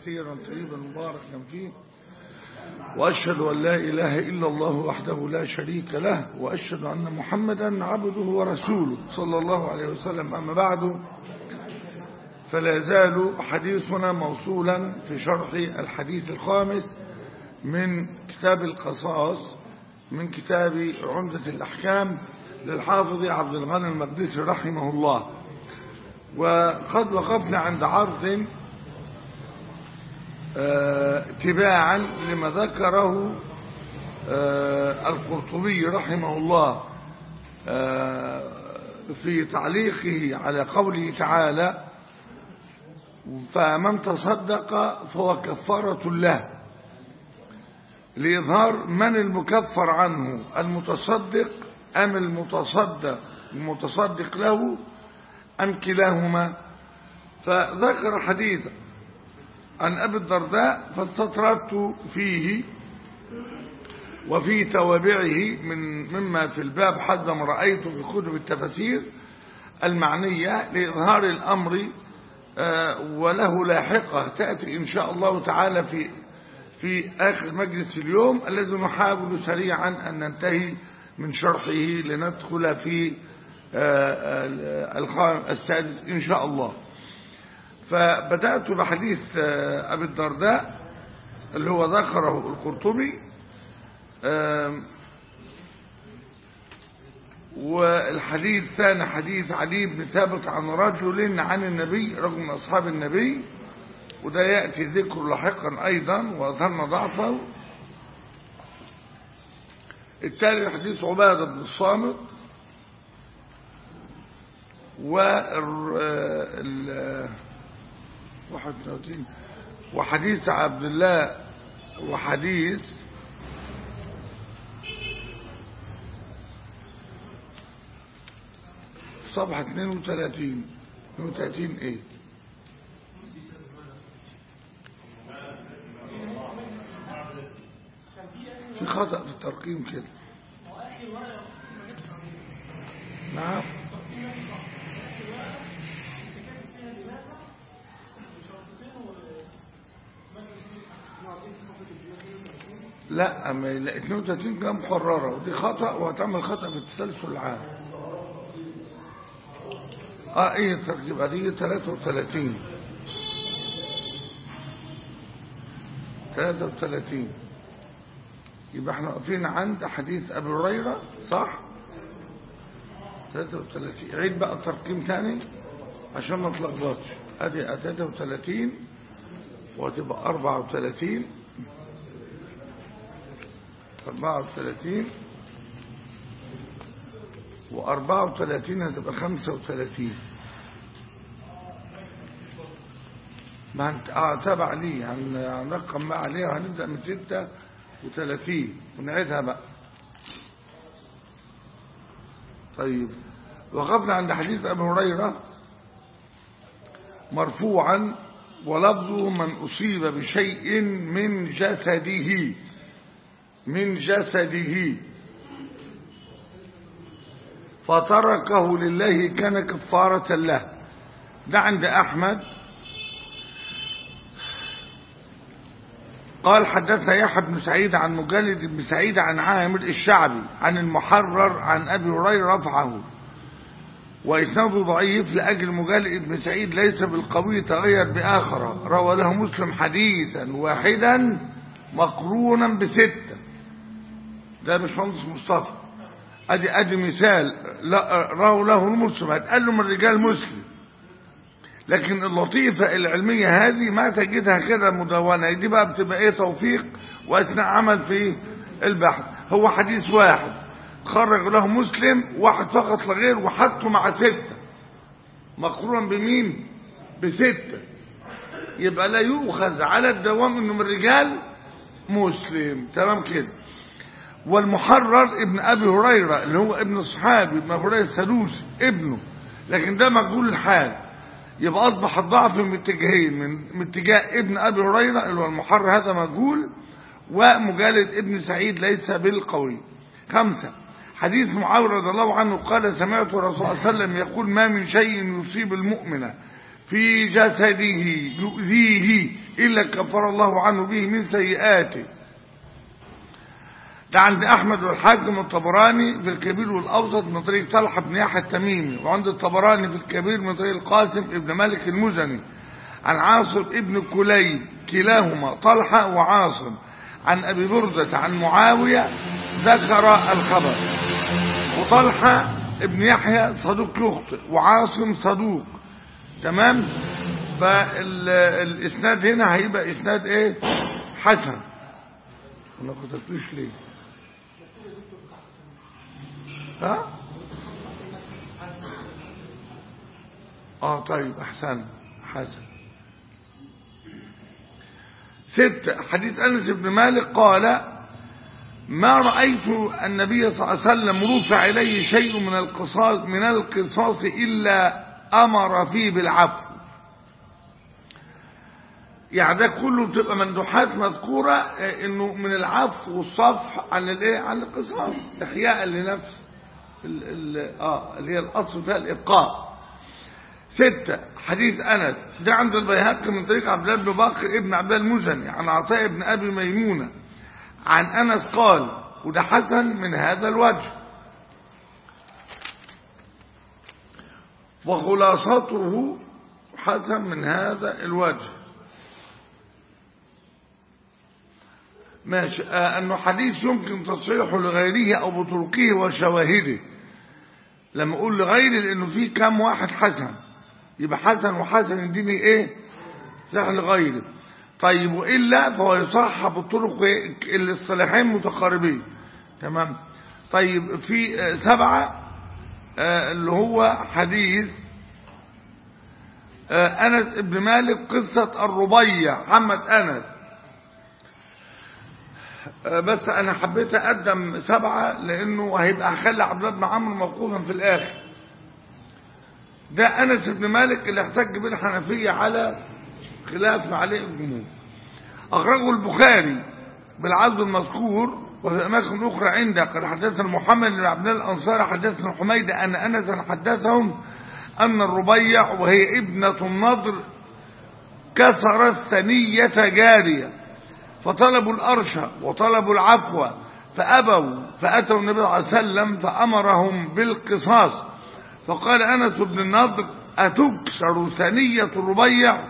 كثيرا طيبا مباركا فيه وأشهد أن لا إله إلا الله وحده لا شريك له وأشهد أن محمدا عبده ورسوله صلى الله عليه وسلم أما بعد فلا يزال حديثنا موصولا في شرح الحديث الخامس من كتاب القصاص من كتاب عمدة الأحكام للحافظ عبد الغني المقدسي رحمه الله وقد وقفنا عند عرض تباعا لما ذكره القرطبي رحمه الله في تعليقه على قوله تعالى فمن تصدق فهو كفارة له لإظهار من المكفر عنه المتصدق أم المتصدق المتصدق له أم كلاهما فذكر حديثا عن أبي الدرداء فاستطردت فيه وفي توابعه من مما في الباب حد ما رأيته في كتب التفاسير المعنية لإظهار الأمر وله لاحقة تأتي إن شاء الله تعالى في في آخر مجلس اليوم الذي نحاول سريعا أن ننتهي من شرحه لندخل في السادس إن شاء الله فبدأت بحديث أبي الدرداء اللي هو ذكره القرطبي والحديث الثاني حديث علي بن ثابت عن رجل عن النبي رجل من أصحاب النبي وده يأتي ذكر لاحقا أيضا وأظهرنا ضعفه التالي حديث عبادة بن الصامت و وحديث عبد الله وحديث صفحة 32 32 ايه في خطأ في الترقيم كده نعم لا اما 32 جنب محرره ودي خطأ وهتعمل خطأ في التسلسل العام اه ايه يبقى دي 33 33 يبقى احنا واقفين عند حديث ابي هريره صح 33 عيد بقى الترقيم تاني عشان ما تلخبطش ادي 33 وتبقى 34 34 و34 هتبقى 35 ما انت اه تبع لي هنرقم بقى عليها هنبدا من 36 ونعيدها بقى طيب وقفنا عند حديث ابي هريره مرفوعا ولفظه من اصيب بشيء من جسده من جسده فتركه لله كان كفارة له ده عند أحمد قال حدثنا يحيى بن سعيد عن مجلد بن سعيد عن عامر الشعبي عن المحرر عن أبي هريرة رفعه وإسناده ضعيف لأجل مجلد بن سعيد ليس بالقوي تغير بآخر روى له مسلم حديثا واحدا مقرونا بستة ده مش مهندس مصطفى ادي ادي مثال راوا له المسلم هتقال له من رجال مسلم لكن اللطيفة العلمية هذه ما تجدها كده مدونة دي بقى بتبقى ايه توفيق واثناء عمل في البحث هو حديث واحد خرج له مسلم واحد فقط لغير وحطه مع ستة مقرونا بمين بستة يبقى لا يؤخذ على الدوام انه من رجال مسلم تمام كده والمحرر ابن ابي هريره اللي هو ابن الصحابي ابن ابي هريره السدوسي ابنه لكن ده مجهول الحال يبقى اصبح الضعف من اتجاهين من اتجاه ابن ابي هريره اللي هو المحرر هذا مجهول ومجالد ابن سعيد ليس بالقوي خمسة حديث معاوية رضي الله عنه قال سمعت الرسول صلى الله عليه وسلم يقول ما من شيء يصيب المؤمن في جسده يؤذيه إلا كفر الله عنه به من سيئاته ده عند أحمد والحاكم الطبراني في الكبير والأوسط من طريق طلحة بن يحيى التميمي وعند الطبراني في الكبير من طريق القاسم ابن مالك المزني عن عاصم ابن كليب كلاهما طلحة وعاصم عن أبي بردة عن معاوية ذكر الخبر وطلحة ابن يحيى صدوق يخطئ وعاصم صدوق تمام فالإسناد هنا هيبقى إسناد إيه حسن ما كتبتوش ليه ها اه طيب احسن حسن ست حديث انس بن مالك قال ما رأيت النبي صلى الله عليه وسلم رفع إليه شيء من القصاص من القصاص إلا أمر فيه بالعفو يعني ده كله بتبقى مندوحات مذكورة انه من العفو والصفح عن الايه عن القصاص احياء لنفس ال ال اه اللي هي الاصل فيها الابقاء ستة حديث انس ده عند البيهقي من طريق عبد الله بن بكر ابن عبد الله المزني عن عطاء بن ابي ميمونه عن انس قال وده حسن من هذا الوجه وخلاصته حسن من هذا الوجه ماشي آه أنه حديث يمكن تصحيحه لغيره أو بطرقه وشواهده لما أقول لغيره لأنه في كم واحد حسن يبقى حسن وحسن الدين إيه صح لغيره طيب وإلا فهو يصح بالطرق الصالحين متقاربين تمام طيب في آه سبعة آه اللي هو حديث أنس بن مالك قصة الربيع محمد أنس بس انا حبيت اقدم سبعة لانه هيبقى هخلي عبد الله بن عمرو موقوفا في الاخر ده انس بن مالك اللي احتج به الحنفية على خلاف عليه الجمهور اخرجه البخاري بالعزو المذكور وفي اماكن اخرى عنده قد حدثنا محمد بن عبد الله الانصاري حدثنا حميد ان انس حدثهم ان الربيع وهي ابنة النضر كسرت ثنية جارية فطلبوا الأرش وطلبوا العفو فأبوا فأتوا النبي صلى الله عليه وسلم فأمرهم بالقصاص فقال أنس بن النضر أتكسر ثنية الربيع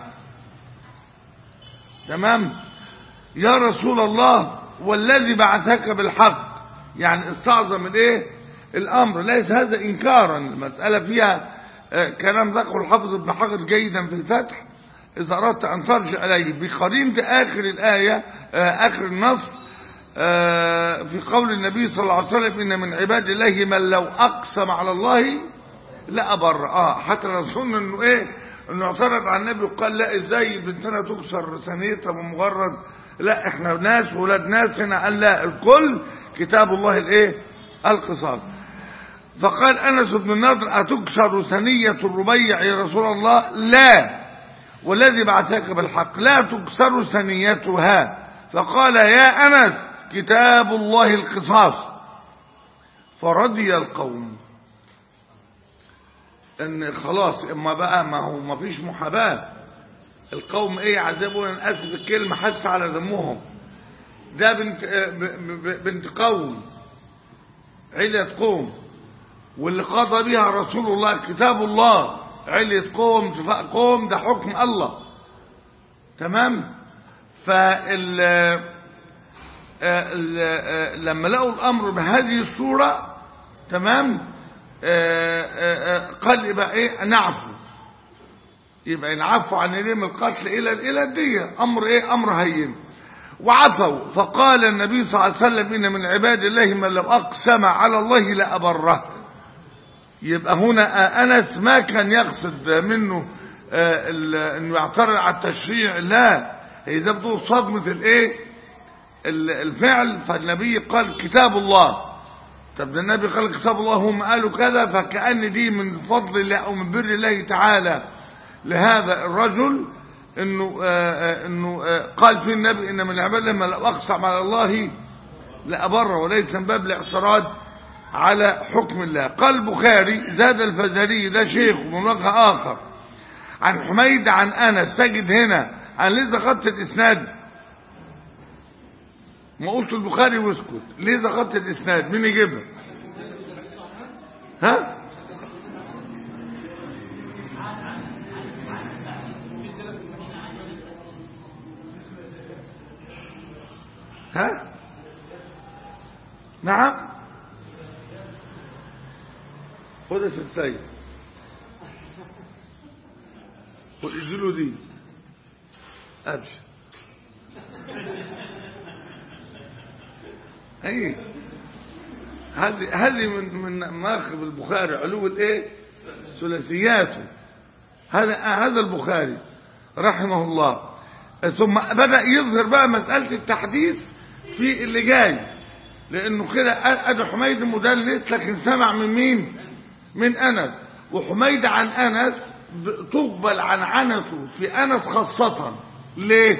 تمام يا رسول الله والذي بعثك بالحق يعني استعظم الايه الامر ليس هذا انكارا المسألة فيها كلام ذكر الحافظ ابن حجر جيدا في الفتح إذا أردت أن ترجع إليه بقرينة آخر الآية آخر النص في قول النبي صلى الله عليه وسلم إن من عباد الله من لو أقسم على الله لا أبر آه حتى نظن إنه إيه إنه اعترض على النبي وقال لا إزاي بنتنا تكسر ثانيتها بمجرد لا إحنا ناس ولاد ناس هنا قال لا الكل كتاب الله الإيه القصاص فقال أنس بن النضر أتكسر ثنية الربيع يا رسول الله لا والذي بعثك بالحق لا تكسر ثنيتها فقال يا أنس كتاب الله القصاص فرضي القوم ان خلاص اما بقى ما هو ما فيش محاباة القوم ايه عذبوا انا اسف الكلمة حس على دمهم ده بنت بنت قوم علية قوم واللي قضى بها رسول الله كتاب الله علية قوم شفاء قوم ده حكم الله تمام فال لما لقوا الامر بهذه الصورة تمام قال يبقى ايه نعفو يبقى نعفو عن يريم القتل الى الى الدية امر ايه امر هين وعفوا فقال النبي صلى الله عليه وسلم ان من عباد الله من لو اقسم على الله لابره يبقى هنا انس ما كان يقصد منه انه يعترض على التشريع لا اذا بدو صدمة الايه الفعل فالنبي قال كتاب الله طب ده النبي قال كتاب الله هم قالوا كذا فكأن دي من فضل الله او من بر الله تعالى لهذا الرجل انه آآ انه آآ قال في النبي ان من العباد لما لو اقسم على الله لأبر وليس من باب الاعتراض على حكم الله قال البخاري زاد الفزاري ده شيخ من وجه آخر عن حميد عن انس تجد هنا انا ليه ذكرت الاسناد ما قلت البخاري واسكت ليه ذكرت الاسناد مين يجيبها ها ها نعم خد يا شيخ سيد خد اديله دي ابشر اي هذه هذه من من ماخذ البخاري علو الايه ثلاثياته هذا هذا البخاري رحمه الله ثم بدا يظهر بقى مساله التحديث في اللي جاي لانه كده ادي حميد مدلس لكن سمع من مين من انس وحميد عن انس تقبل عن عنته في انس خاصه ليه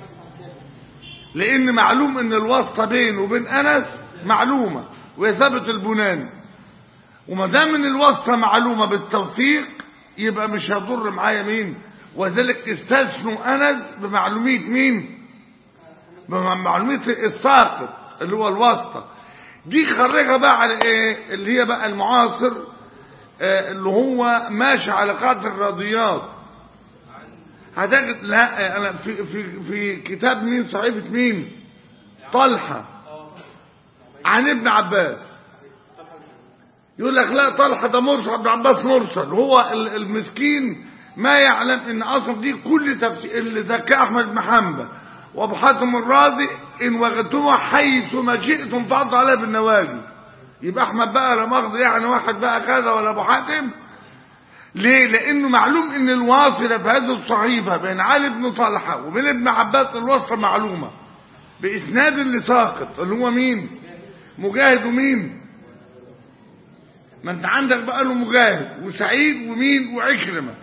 لان معلوم ان الواسطه بينه وبين انس معلومه وهي ثابت البناني وما دام ان الواسطه معلومه بالتوثيق يبقى مش هيضر معايا مين وذلك استثنوا انس بمعلوميه مين بمعلوميه الساقط اللي هو الواسطه دي خرجها بقى على ايه اللي هي بقى المعاصر آه اللي هو ماشي على قاعده الرياضيات هتجد لا انا في في في كتاب مين صحيفه مين طلحه عن ابن عباس يقول لك لا طلحه ده مرسل ابن عباس مرسل هو المسكين ما يعلم ان اصلا دي كل تفسير اللي ذكاه احمد بن حنبل وابو حاتم الرازي ان وجدتموه حيث ما شئتم فاضوا عليه بالنواجذ يبقى احمد بقى لا مؤاخذه يعني واحد بقى كذا ولا ابو حاتم ليه لانه معلوم ان الواصله في هذه الصحيفه بين علي بن طلحه وبين ابن عباس الوصفه معلومه باسناد اللي ساقط اللي هو مين مجاهد ومين ما انت عندك بقى له مجاهد وسعيد ومين وعكرمه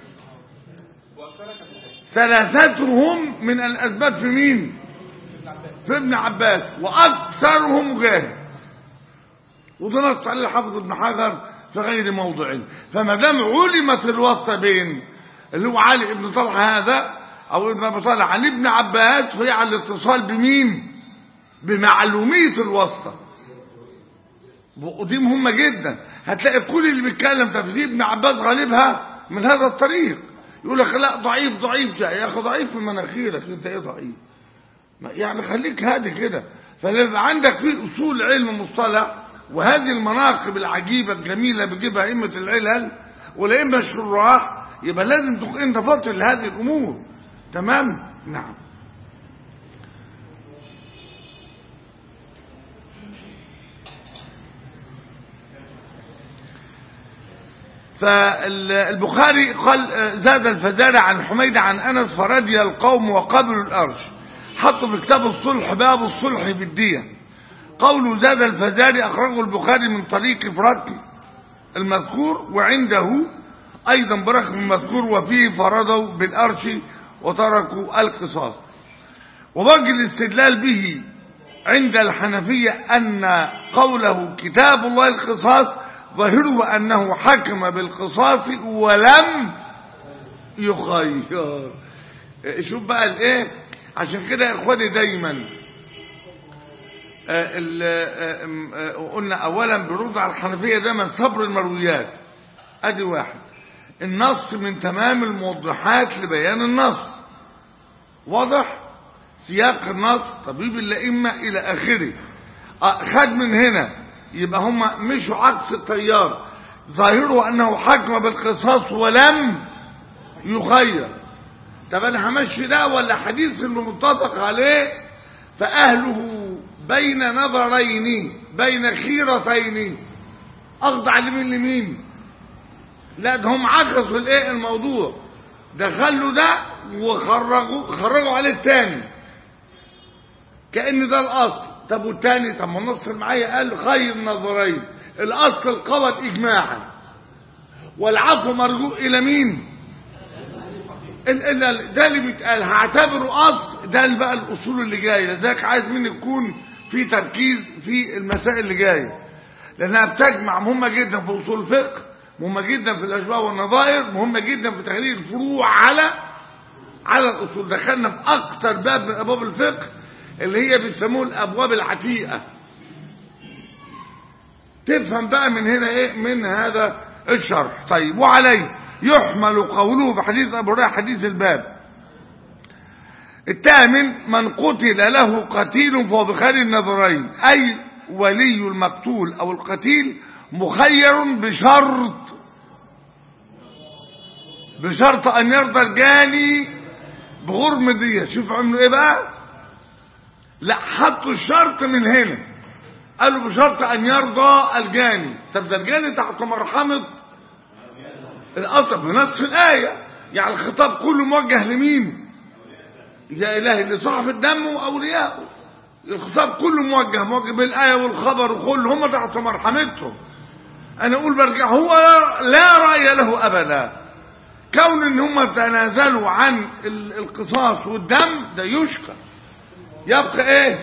ثلاثتهم من الاسباب في مين في ابن عباس واكثرهم مجاهد وده نص عليه الحافظ ابن حجر في غير موضع فما دام علمت الواسطه بين اللي هو علي بن طلحه هذا او ابن ابي طلحه عن ابن عباس فهي على الاتصال بمين بمعلوميه الواسطه ودي مهمه جدا هتلاقي كل اللي بيتكلم تفسير ابن عباس غالبها من هذا الطريق يقول لك لا ضعيف ضعيف يا اخي ضعيف في مناخيرك انت ايه ضعيف يعني خليك هادي كده فلما عندك في اصول علم مصطلح وهذه المناقب العجيبة الجميلة بيجيبها أئمة العلل والأئمة الشراح يبقى لازم تكون أنت فاطن لهذه الأمور تمام؟ نعم فالبخاري قال زاد الفزارة عن حميد عن أنس فرضي القوم وقبلوا الأرش حطوا في كتاب الصلح باب الصلح بالدية قول زاد الفزاري أخرجه البخاري من طريق فرق المذكور وعنده أيضا برقم المذكور وفيه فرضوا بالأرش وتركوا القصاص وبقي الاستدلال به عند الحنفية أن قوله كتاب الله القصاص ظاهره أنه حكم بالقصاص ولم يخير شوف بقى الايه عشان كده يا اخواني دايما قلنا اولا برد على الحنفيه دايما صبر المرويات ادي واحد النص من تمام الموضحات لبيان النص واضح سياق النص طبيب الائمه الى اخره خد من هنا يبقى هم مشوا عكس التيار ظاهره انه حكم بالقصاص ولم يخير طب انا همشي ده ولا حديث انه متفق عليه فاهله بين نظرين بين خيرتين اخضع لمين لمين لا ده هم عكسوا الايه الموضوع دخلوا ده وخرجوا خرجوا عليه الثاني كان ده الاصل طب والتاني طب ما النص معايا قال خير نظرين الاصل القبض اجماعا والعفو مرجوع الى مين ده اللي بيتقال هعتبره اصل ده بقى الاصول اللي جايه لذلك عايز مني يكون في تركيز في المسائل اللي جايه لانها بتجمع مهمه جدا في اصول الفقه مهمة جدا في الأشباه والنظائر مهمة جدا في تحرير الفروع على على الأصول دخلنا في أكتر باب من أبواب الفقه اللي هي بيسموه الأبواب العتيقة تفهم بقى من هنا إيه من هذا الشرح طيب وعليه يحمل قوله بحديث أبو هريرة حديث الباب الثامن من قتل له قتيل فهو بخير النظرين أي ولي المقتول أو القتيل مخير بشرط بشرط أن يرضى الجاني بغرم دية شوف عملوا إيه بقى لا حطوا الشرط من هنا قالوا بشرط أن يرضى الجاني طب ده الجاني تحت مرحمة الأصل بنص الآية يعني الخطاب كله موجه لمين يا إلهي لصاحب الدم وأوليائه الخطاب كله موجه موجه بالآية والخبر وكل هم تحت مرحمتهم أنا أقول برجع هو لا رأي له أبدا كون إن هم تنازلوا عن القصاص والدم ده يشكى يبقى إيه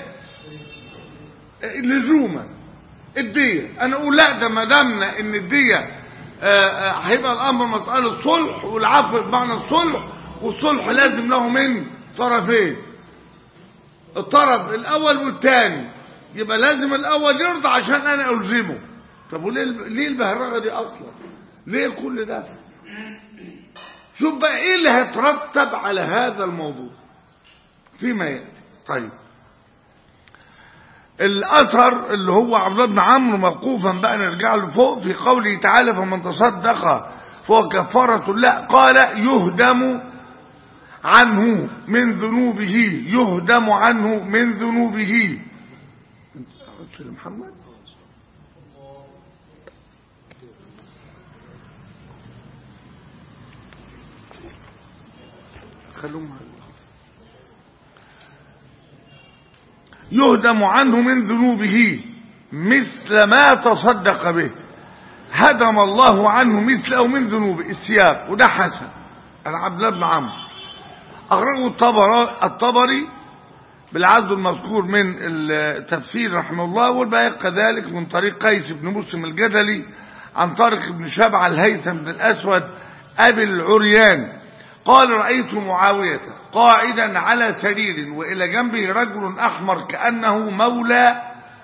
لزوما الدية أنا أقول لا ده ما دامنا إن الدية هيبقى الأمر مسألة صلح والعفو بمعنى الصلح والصلح لازم له من طرفين الطرف الأول والثاني يبقى لازم الأول يرضى عشان أنا ألزمه طب وليه ليه البهرجة دي أصلا ليه كل ده شوف بقى إيه اللي هيترتب على هذا الموضوع فيما يأتي طيب الأثر اللي هو عبد الله بن عمرو موقوفا بقى نرجع له فوق في قوله تعالى فمن تصدق فهو كفارة لا قال يهدم عنه من ذنوبه يهدم عنه من ذنوبه محمد خلوهم يهدم عنه من ذنوبه مثل ما تصدق به هدم الله عنه مثله من ذنوبه السياق وده حسن انا عبد الله بن عمرو اخرجه الطبري الطبري بالعدد المذكور من التفسير رحمه الله والباقي كذلك من طريق قيس بن مسلم الجدلي عن طارق بن شبع الهيثم بن الاسود ابي العريان قال رأيت معاوية قاعدا على سرير وإلى جنبه رجل أحمر كأنه مولى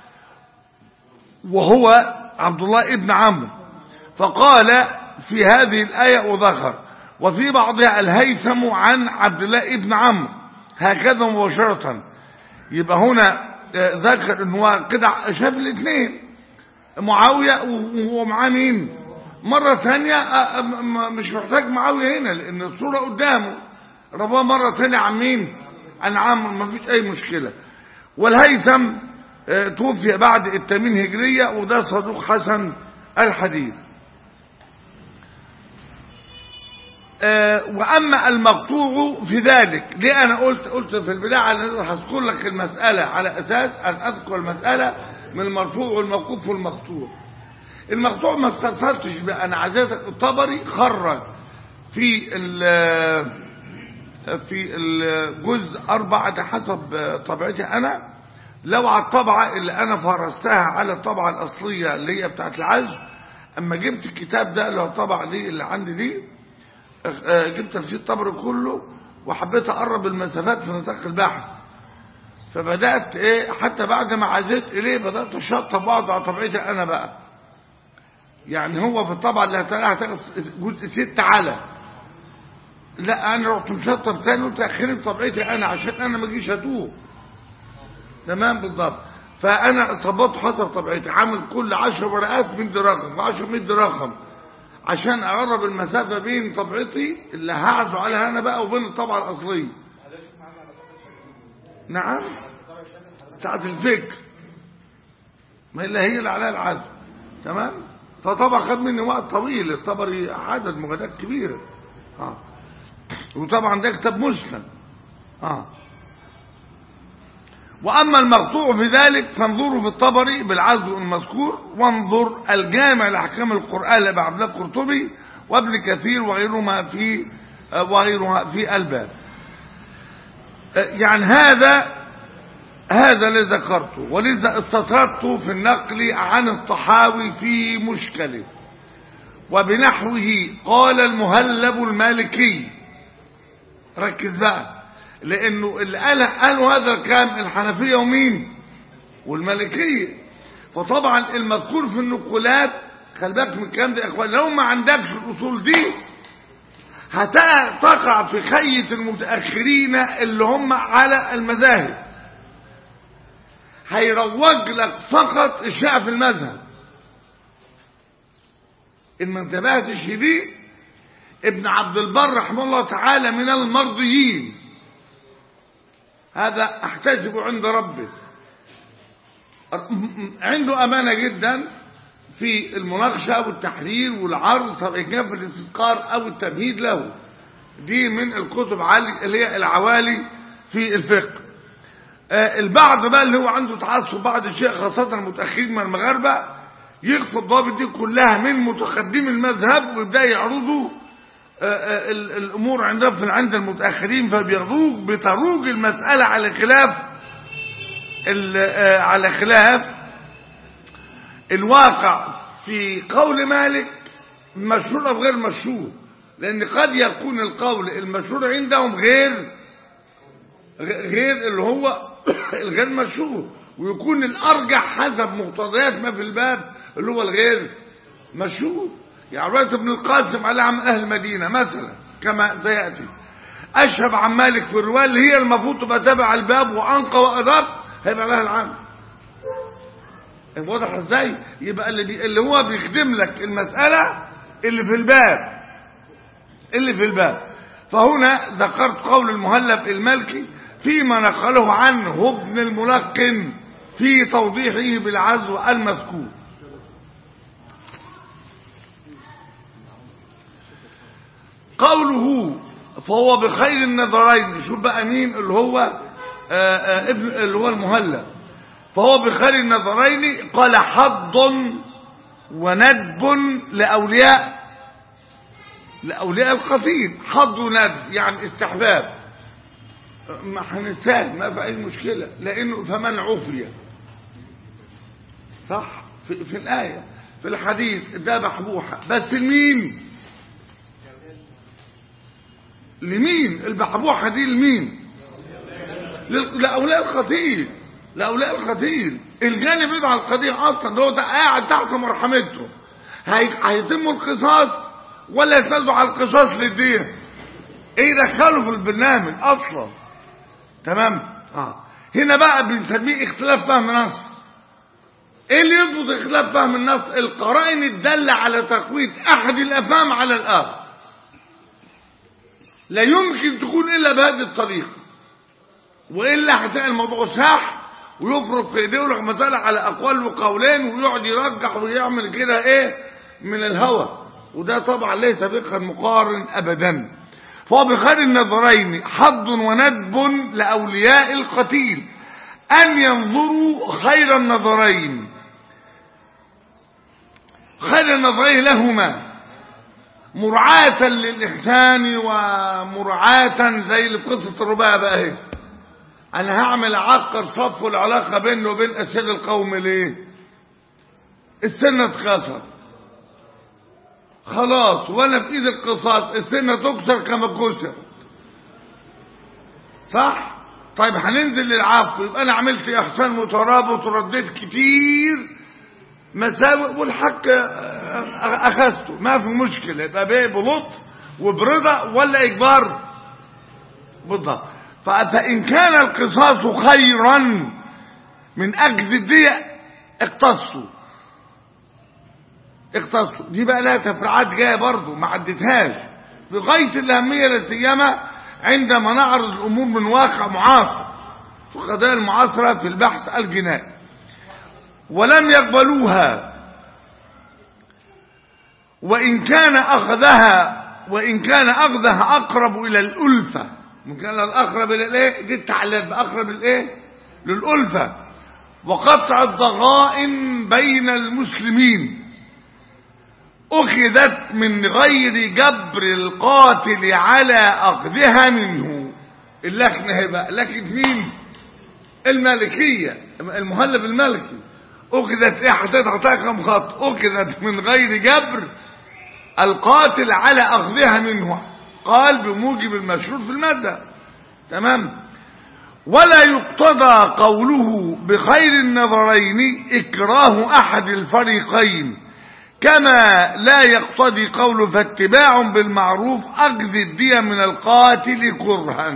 وهو عبد الله ابن عمرو فقال في هذه الآية وذكر وفي بعضها الهيثم عن عبد الله ابن عمرو هكذا مباشرة يبقى هنا ذكر ان هو كده شاف الاثنين معاوية ومعاه مين مرة ثانية مش محتاج معاوية هنا لأن الصورة قدامه رباه مرة ثانية عن مين عن عمرو ما فيش أي مشكلة والهيثم توفي بعد التامين هجرية وده صدوق حسن الحديث وأما المقطوع في ذلك ليه أنا قلت قلت في البداية أنا هذكر لك المسألة على أساس أن أذكر المسألة من المرفوع والموقوف والمقطوع المقطوع ما استفسرتش بقى انا عزيزك الطبري خرج في ال في الجزء أربعة ده حسب طبيعتي أنا لو على الطبعة اللي أنا فرستها على الطبعة الأصلية اللي هي بتاعت العزم أما جبت الكتاب ده اللي هو الطبعة دي اللي عندي دي جبت تفسير الطبري كله وحبيت أقرب المسافات في نطاق البحث فبدأت إيه حتى بعد ما عزيت إليه بدأت أشطب بعض على طبيعتي أنا بقى يعني هو في الطبعة اللي هتلاقيها جزء ستة على لا انا رحت مشطب تاني قلت اخرين طبيعتي انا عشان انا ما اجيش اتوه تمام بالضبط فانا صبطت حسب طبيعتي عامل كل 10 ورقات من دي رقم 10 100 رقم عشان اقرب المسافه بين طبيعتي اللي هعزو عليها انا بقى وبين الطبعه الاصليه نعم بتاعت الفكر ما الا هي اللي عليها العزم تمام فطبعا خد مني وقت طويل الطبري عدد مجلدات كبيره اه وطبعا ده كتاب مسلم اه واما المقطوع في ذلك فانظروا في الطبري بالعزو المذكور وانظر الجامع لاحكام القران لابي عبد الله القرطبي وابن كثير وغيرهما في وغيرها في الباب يعني هذا هذا الذي ذكرته ولذا استطردت في النقل عن الطحاوي في مشكله وبنحوه قال المهلب المالكي ركز بقى لانه اللي قال قالوا هذا الكلام الحنفيه ومين والمالكيه فطبعا المذكور في النقولات خلي بالك من الكلام ده يا اخوان لو ما عندكش الاصول دي هتقع في خية المتأخرين اللي هم على المذاهب هيروج لك فقط الشيء في المذهب ان ما انتبهتش دي ابن عبد البر رحمه الله تعالى من المرضيين هذا احتسب عند ربه عنده امانه جدا في المناقشه والتحرير والعرض سواء كان في الاستذكار او التمهيد له دي من الكتب عالي اللي هي العوالي في الفقه آه البعض بقى اللي هو عنده تعصب بعض الشيء خاصة المتأخرين من المغاربة يخفي الضوابط دي كلها من متقدمي المذهب ويبدأ يعرضوا آه آه الأمور عندهم في عند المتأخرين فبيروج بتروج المسألة على خلاف على خلاف الواقع في قول مالك مشهور أو غير مشهور لأن قد يكون القول المشهور عندهم غير غير اللي هو الغير مشهور ويكون الأرجح حسب مقتضيات ما في الباب اللي هو الغير مشهور يعني رواية ابن القاسم على عم أهل المدينة مثلا كما سيأتي أشهب عن مالك في الرواية اللي هي المفروض تبقى تابع الباب وأنقى وأدق هيبقى لها العام واضح ازاي يبقى اللي, بي... اللي هو بيخدم لك المسألة اللي في الباب اللي في الباب فهنا ذكرت قول المهلب المالكي فيما نقله عنه ابن الملقن في توضيحه بالعزو المذكور قوله فهو بخير النظرين شوف بقى مين اللي هو آآ آآ ابن اللي هو المهلب فهو بخير النظرين قال حظ وندب لأولياء لأولياء القتيل حظ وندب يعني استحباب ما هنتسال ما في أي مشكلة لأنه فمن عفي صح في, في الآية في الحديث ده بحبوحة بس لمين لمين البحبوحة دي لمين لأولياء القتيل لأولياء القتيل الجانب يدعى القتيل أصلا هو قاعد تحت مرحمته هيتم القصاص ولا يتنازلوا على القصاص للدين ايه دخلوا في البرنامج اصلا تمام اه هنا بقى بنسميه اختلاف فهم نص ايه اللي يضبط اختلاف فهم النص القرائن الدالة على تقوية احد الافهام على الاخر لا يمكن تكون الا بهذه الطريقة والا هتلاقي الموضوع ساح ويفرض في ايديه ويروح مسألة على اقوال وقولين ويقعد يرجح ويعمل كده ايه من الهوى وده طبعا ليس فقها مقارن ابدا فهو بخير النظرين حظ وندب لاولياء القتيل ان ينظروا خير النظرين خير النظرين لهما مرعاة للإحسان ومرعاة زي اللي في قصة الرباعي بقى اهي أنا هعمل أعقر صف العلاقة بينه وبين أسئلة القوم ليه؟ السنة اتكسر خلاص ولا في ايد القصاص السنة تكسر كما كسر صح طيب هننزل للعفو يبقى انا عملت احسان مترابط ورديت كتير مساوئ والحق اخذته ما في مشكلة يبقى بيه بلطف وبرضا ولا اجبار بالضبط فان كان القصاص خيرا من اجل الدية اقتصوا اختصوا دي بقى لها تفريعات جايه برضه ما عدتهاش بغايه الاهميه لا سيما عندما نعرض الامور من واقع معاصر في القضايا المعاصره في البحث الجنائي ولم يقبلوها وان كان اخذها وان كان اخذها اقرب الى الالفه من كان الاقرب الى الايه دي التعليل اقرب الايه للالفه وقطع الضغائن بين المسلمين أخذت من غير جبر القاتل على أخذها منه اللكنة هبة لكن مين المالكية المهلب المالكي أخذت إحدى تعطيها كم خط أخذت من غير جبر القاتل على أخذها منه قال بموجب المشروط في المادة تمام ولا يقتضى قوله بخير النظرين إكراه أحد الفريقين كما لا يقتضي قوله فاتباع بالمعروف أخذ الدية من القاتل كرها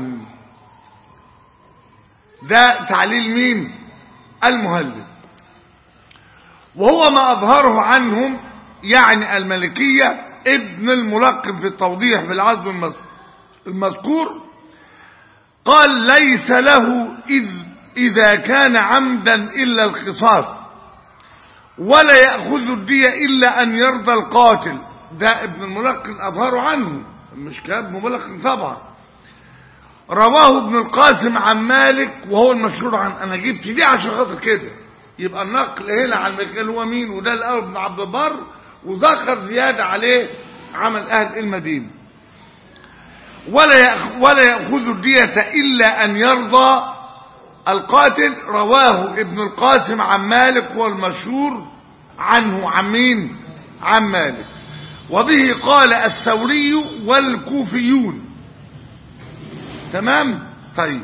ده تعليل مين المهلب وهو ما أظهره عنهم يعني الملكية ابن الملقب في التوضيح بالعزم المذكور قال ليس له إذ إذا كان عمدا إلا القصاص ولا يأخذ الدية إلا أن يرضى القاتل ده ابن الملقن أظهر عنه مش كلام ملقن طبعا رواه ابن القاسم عن مالك وهو المشهور عن أنا جبت دي عشان خاطر كده يبقى النقل هنا عن مالك هو مين وده الأول بن عبد البر وذكر زيادة عليه عمل أهل المدينة ولا ولا يأخذ الدية إلا أن يرضى القاتل رواه ابن القاسم عن مالك والمشهور عنه عن مين عن مالك وبه قال الثوري والكوفيون تمام طيب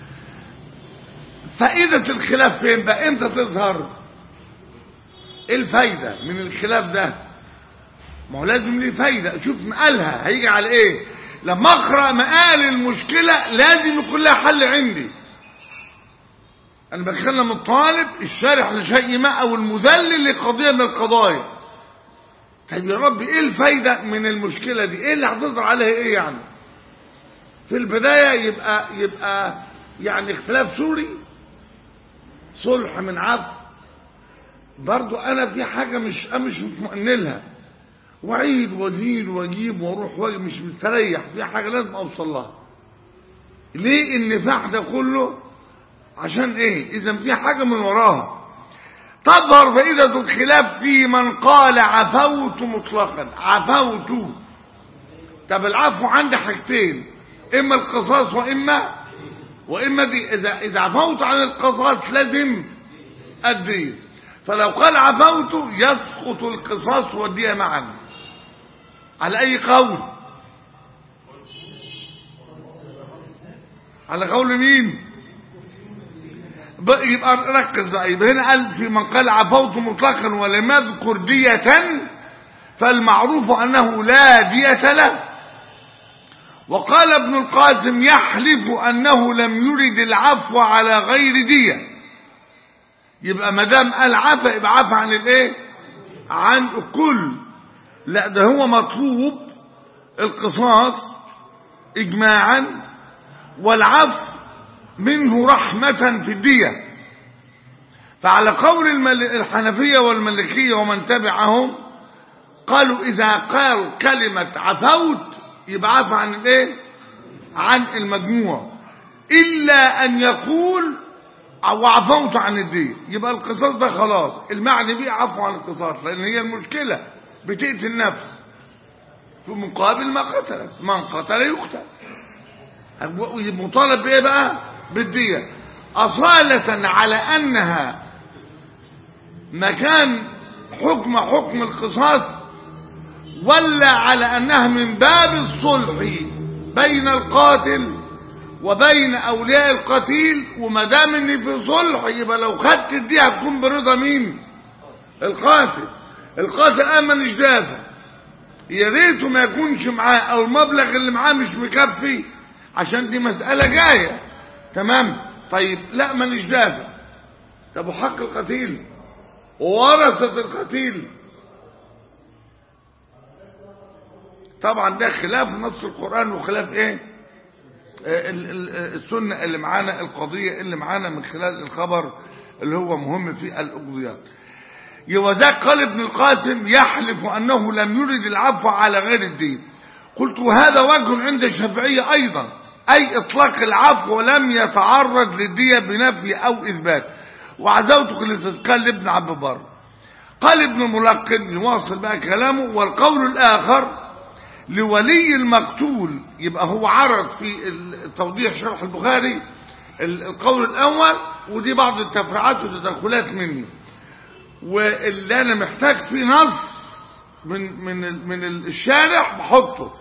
فائدة الخلاف فين بقى امتى تظهر ايه الفايدة من الخلاف ده ما هو لازم ليه فايدة شوف مقالها هيجي على ايه لما اقرا مقال المشكله لازم يكون لها حل عندي انا بكلم الطالب الشارح لشيء ما او المذلل لقضيه من القضايا طيب يا رب ايه الفايده من المشكله دي ايه اللي هتظهر عليها ايه يعني في البدايه يبقى يبقى يعني اختلاف سوري صلح من عفو برضو انا في حاجه مش مش مطمئن لها وعيد وزيد واجيب واروح واجي مش مستريح في حاجه لازم اوصل لها ليه النفاح ده كله عشان ايه اذا في حاجه من وراها تظهر فائده الخلاف في من قال عفوت مطلقا عفوت طب العفو عندي حاجتين اما القصاص واما واما دي اذا اذا عفوت عن القصاص لازم الدين فلو قال عفوت يسقط القصاص والدية معا على اي قول على قول مين يبقى ركز بقى يبقى هنا قال في من قال عفوت مطلقا ولم يذكر دية فالمعروف انه لا دية له وقال ابن القاسم يحلف انه لم يرد العفو على غير دية يبقى ما دام قال عفا يبقى عفا عن الايه عن الكل لا ده هو مطلوب القصاص اجماعا والعفو منه رحمة في الدية فعلى قول الحنفية والملكية ومن تبعهم قالوا إذا قال كلمة عفوت يبقى عفى عن الايه عن المجموع إلا أن يقول أو عفوت عن الدين يبقى القصاص ده خلاص المعنى بيه عفو عن القصاص لأن هي المشكلة بتقتل النفس في مقابل ما قتلت من قتل يقتل مطالب بايه بقى بالدية أصالة على أنها مكان حكم حكم القصاص ولا على أنها من باب الصلح بين القاتل وبين أولياء القتيل وما دام إن في صلح يبقى لو خدت الدية هتكون برضا مين القاتل القاتل أمن إجدافه يا ريته ما يكونش معاه أو المبلغ اللي معاه مش مكفي عشان دي مسألة جاية تمام طيب لا ماليش دافع طب وحق القتيل وورثة القتيل طبعا ده خلاف نص القرآن وخلاف ايه السنة اللي معانا القضية اللي معانا من خلال الخبر اللي هو مهم في الأقضيات وذاك قال ابن القاسم يحلف أنه لم يرد العفو على غير الدين قلت وهذا وجه عند الشافعية أيضا أي إطلاق العفو ولم يتعرض للدية بنفي أو إثبات وعزوتك لتذكار لابن عبد البر قال ابن الملقن يواصل بقى كلامه والقول الآخر لولي المقتول يبقى هو عرض في توضيح شرح البخاري القول الأول ودي بعض التفريعات والتدخلات مني واللي أنا محتاج فيه نص من من ال- من الشارع بحطه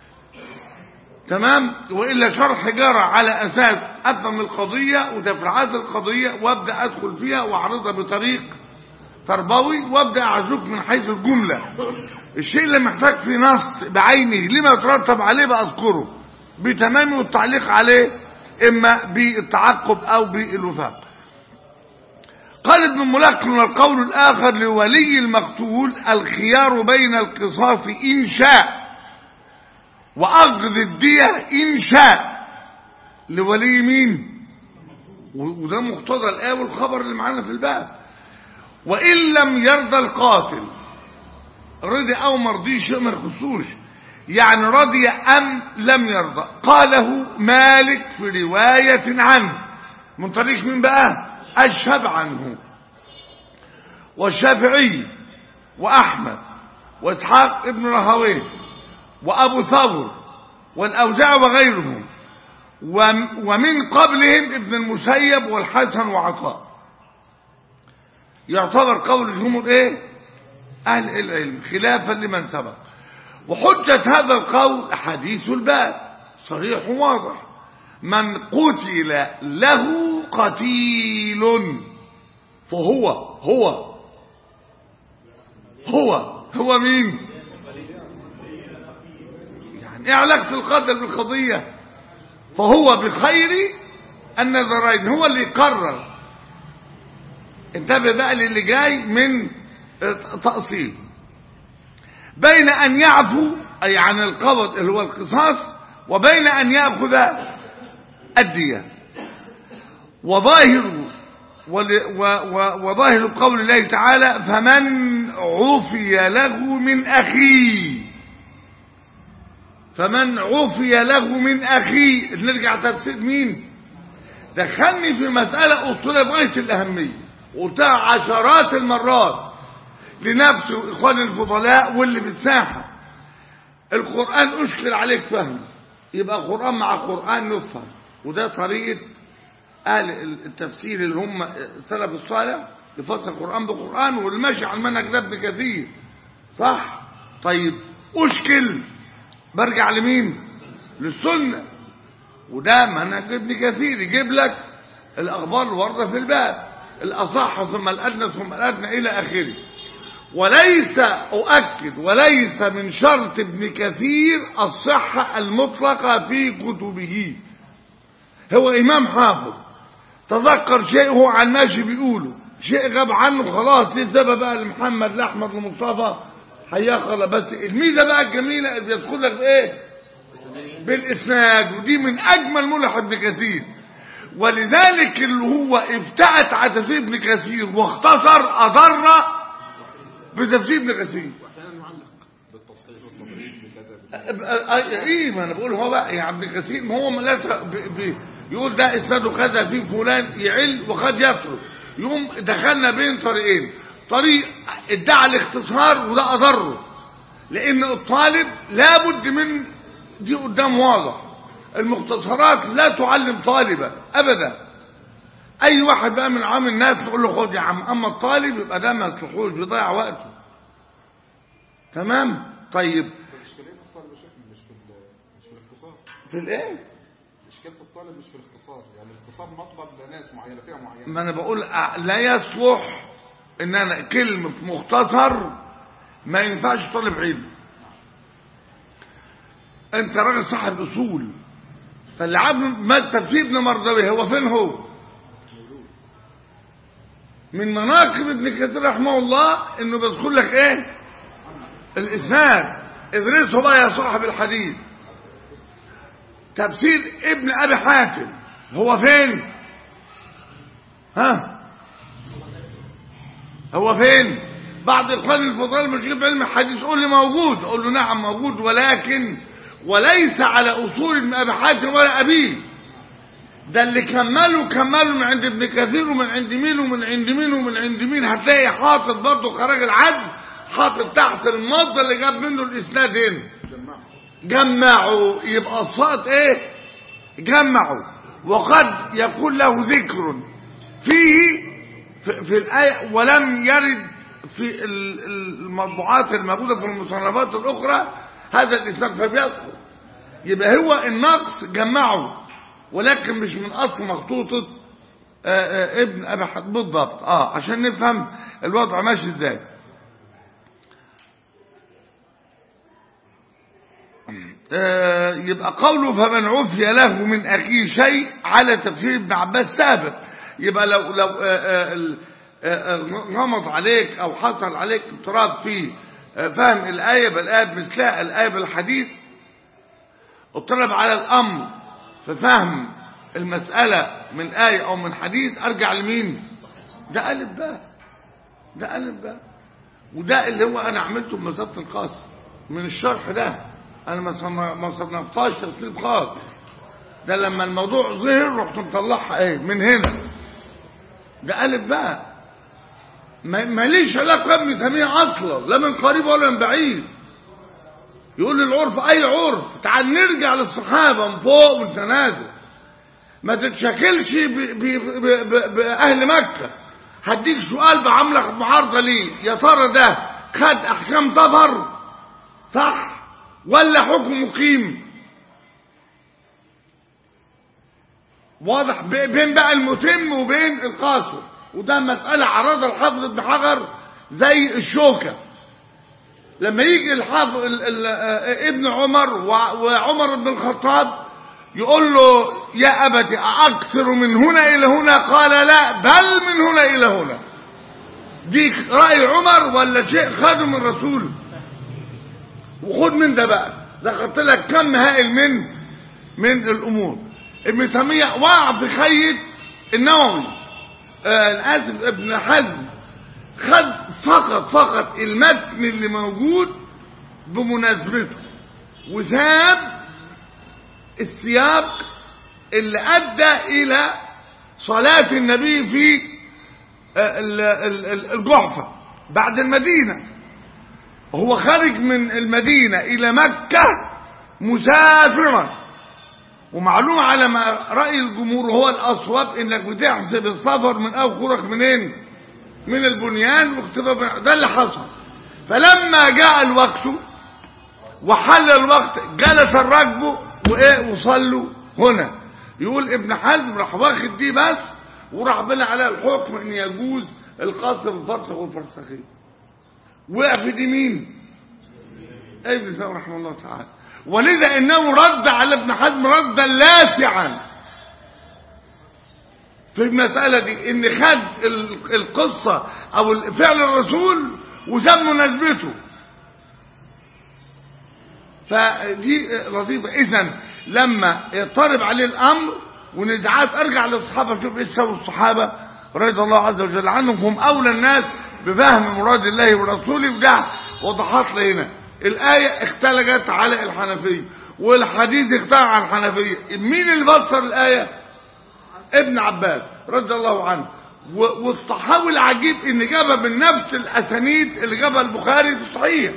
تمام والا شرح جرى على اساس افهم القضيه وتفريعات القضيه وابدا ادخل فيها واعرضها بطريق تربوي وابدا اعزوك من حيث الجمله الشيء اللي محتاج فيه نص بعينه لما يترتب عليه بأذكره بتمامه والتعليق عليه إما بالتعقب أو بالوفاق قال ابن ملقن القول الآخر لولي المقتول الخيار بين القصاص إن شاء وأخذ الدية إن شاء لولي مين و- وده مقتضى الآية والخبر اللي معانا في الباب وإن لم يرضى القاتل رضي أو مرضي شيء ما يخصوش يعني رضي أم لم يرضى قاله مالك في رواية عنه من طريق مين بقى أشهب عنه والشافعي وأحمد وإسحاق ابن راهويه وأبو ثور والأوزاع وغيرهم وم- ومن قبلهم ابن المسيب والحسن وعطاء يعتبر قول الجمهور ايه اهل العلم خلافا لمن سبق وحجة هذا القول حديث الباب صريح واضح من قتل له قتيل فهو هو هو هو مين يعني ايه علاقة القتل بالقضية فهو بخير النظرين هو اللي قرر انتبه بقى للي جاي من تأصيل بين أن يعفو أي عن القبض اللي هو القصاص وبين أن يأخذ الدية وظاهر ول- و- و- وظاهر قول الله تعالى فمن عفي له من أخيه فمن عفي له من أخيه نرجع تفسير مين دخلني في مسألة أصولية بغاية الأهمية وقلتها عشرات المرات لنفسه إخواني الفضلاء واللي بتساحة القرآن أشكل عليك فهم يبقى قرآن مع قرآن يفهم وده طريقة أهل التفسير اللي هم السلف الصالح يفسر القرآن بقرآن والماشي على المنهج ده ابن كثير صح طيب أشكل برجع لمين للسنة وده منهج ابن كثير يجيب لك الأخبار الواردة في الباب الأصح ثم الأدنى ثم الأدنى إلى آخره وليس أؤكد وليس من شرط ابن كثير الصحة المطلقة في كتبه هو إمام حافظ تذكر شيء هو عن ماشي بيقوله شيء غاب عنه خلاص دي سبب بقى لمحمد لأحمد لمصطفى حياك الله بس الميزة بقى الجميلة اللي بيدخل لك بإيه بالإسناد ودي من أجمل ملح ابن كثير ولذلك اللي هو ابتعت على تفسير ابن كثير واختصر أضر بتفسير ابن كثير واحيانا يعلق بالتصحيح والتضعيف بكذا أ- أ- ايه ما انا بقول هو بقى يا ابن كثير ما هو ملاش ب- ب- يقول ده اسناده كذا في فلان يعل وقد يترك يقوم دخلنا بين طريقين طريق ادعى الاختصار وده اضره لان الطالب لابد من دي قدام واضح المختصرات لا تعلم طالبا ابدا اي واحد بقى من عام الناس تقول له خد يا عم اما الطالب يبقى ده ما يصلحوش بيضيع وقته تمام طيب الاشكاليه في الطالب يا شيخ مش في ال- مش في الاختصار في الايه الاشكال في الطالب مش في الاختصار يعني الاختصار مطلب لناس معينه فئه معينه ما انا بقول أ- لا يصلح ان انا كلمة مختصر ما ينفعش طالب علم انت راجل صاحب اصول فاللي عامل ما تفسير ابن مردوي هو فين هو من مناقب ابن كثير رحمه الله انه بيدخل لك ايه الاسناد ادرسه بقى يا صاحب الحديث تفسير ابن ابي حاتم هو فين ها هو فين بعض اخوان الفضلاء مش في علم الحديث قول لي موجود اقول له نعم موجود ولكن وليس على اصول ابن ابي حاتم ولا ابيه ده اللي كملوا كملوا من عند ابن كثير ومن عند مين ومن عند مين ومن عند مين هتلاقي حاطط برضه خراج العدل حاطط تحت المصدر اللي جاب منه الاسناد هنا جمعهم جمعوا يبقى الصوت ايه جمعوا وقد يكون له ذكر فيه في, في الآية ولم يرد في ال- ال- المطبوعات الموجودة في المصنفات الأخرى هذا الإسناد فبيدخل يبقى هو النقص جمعه ولكن مش من أصل مخطوطة آه، آه، ابن أبي حاتم بالضبط اه عشان نفهم الوضع ماشي ازاي آه، يبقى قوله فمن عفي له من أخيه شيء على تفسير ابن عباس سابق يبقى لو لو آه، آه، ال- آه، آه، غمض عليك أو حصل عليك اضطراب في آه، فهم الآية بالآية بمثلها الآية بالحديث اضطرب على الأمر في فهم المسألة من آية أو من حديث أرجع لمين ده ألف باء ده ألف باء وده اللي هو أنا عملته بمسافة القاصر من الشرح ده أنا ما صنع- ما صنفتهاش تصنيف خاص ده لما الموضوع ظهر رحت مطلعها ايه من هنا ده ألف باء ما- ماليش علاقة بابن تيمية أصلا لا من قريب ولا من بعيد يقول لي العرف أي عرف تعال نرجع للصحابة من فوق والتنازل ما تتشكلش ب- ب- ب- ب- بأهل مكة هديك سؤال بعملك معارضة ليه يا ترى ده خد أحكام سفر صح ولا حكم مقيم واضح ب- بين بقى المتم وبين القاصر وده مسألة عرضها الحافظ ابن حجر زي الشوكة لما يجي الحافظ ال- ال- آه، ابن عمر وع- وعمر بن الخطاب يقول له يا أبت أكثر من هنا إلى هنا قال لا بل من هنا إلى هنا دي رأي عمر ولا شيء خده من رسوله وخد من ده بقى ذكرت لك كم هائل من من الامور ابن تيميه وقع في خيط النووي آه الاسف ابن حزم خد فقط فقط المتن اللي موجود بمناسبته وساب السياق اللي ادى الى صلاه النبي في آه، ال- ال- ال- الجحفه بعد المدينه هو خارج من المدينة إلى مكة مسافرا ومعلوم على ما رأي الجمهور هو الأصوب إنك بتحسب السفر من أول خروج منين من البنيان واختبار ده اللي حصل فلما جاء الوقت وحل الوقت جلس الركب وإيه وصلوا هنا يقول ابن حزم راح واخد دي بس وراح بنى عليها الحكم ان يجوز القصر بالفرسخ والفرسخين وقع في دي مين ابن تيميه رحمه الله تعالى ولذا انه رد على ابن حزم ردا لاسعا في المسألة دي ان خد ال- القصة او ال- فعل الرسول وساب مناسبته فدي لطيفة اذا لما يضطرب عليه الامر ونزعات ارجع للصحابة شوف ايه سووا الصحابة رضي الله عز وجل عنهم هم اولى الناس بفهم مراد الله ورسوله وده وضحت لي هنا الآية اختلجت على الحنفية والحديث اختلج على الحنفية مين اللي فسر الآية ابن عباس رضي الله عنه و- والصحابي العجيب ان جابها من نفس الاسانيد اللي جابها البخاري في الصحيح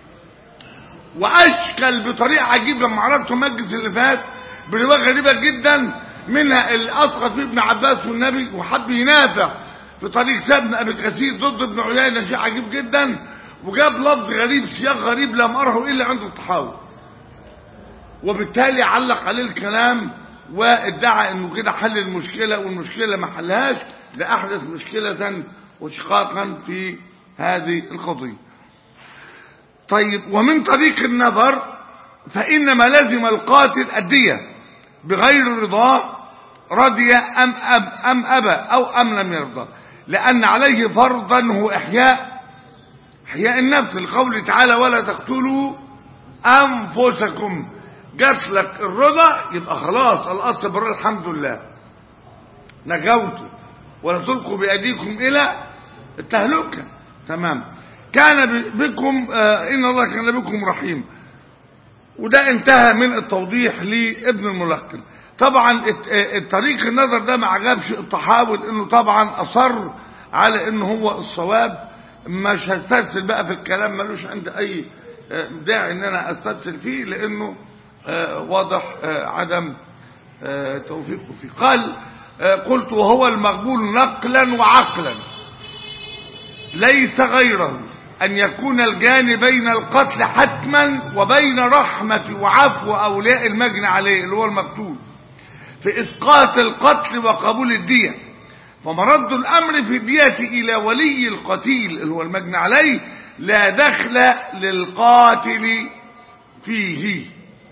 واشكل بطريقه عجيبه لما عرضته المجلس اللي فات بروايه غريبه جدا منها اللي اسقط فيه ابن عباس والنبي وحب ينافع في طريق سيدنا ابي كثير ضد ابن عيينه شيء عجيب جدا وجاب لفظ غريب سياق غريب لم اره الا عند الطحاوي وبالتالي علق عليه الكلام وادعى انه كده حل المشكله والمشكله ما حلهاش ده احدث مشكله وشقاقا في هذه القضيه طيب ومن طريق النظر فإنما لزم القاتل الدية بغير رضاه رضي أم, أب أم أبى أو أم لم يرضى لأن عليه فرضا هو إحياء إحياء النفس القول تعالى ولا تقتلوا أنفسكم جات لك الرضا يبقى خلاص الأصل بر الحمد لله نجوتوا ولا تلقوا بأيديكم إلى التهلكة تمام كان ب- بكم آه إن الله كان بكم رحيم وده انتهى من التوضيح لابن الملقن طبعا الت- آه، الطريق النظر ده ما عجبش الطحاوي انه طبعا اصر على انه هو الصواب مش هسترسل بقى في الكلام ملوش عند اي آه، داعي ان انا استرسل فيه لانه آه، واضح آه، عدم آه، توفيقه فيه قال آه، قلت وهو المقبول نقلا وعقلا ليس غيره أن يكون الجاني بين القتل حتما وبين رحمة وعفو أولياء المجني عليه اللي هو المقتول في إسقاط القتل وقبول الدية فمرد الأمر في الدية إلى ولي القتيل اللي هو المجني عليه لا دخل للقاتل فيه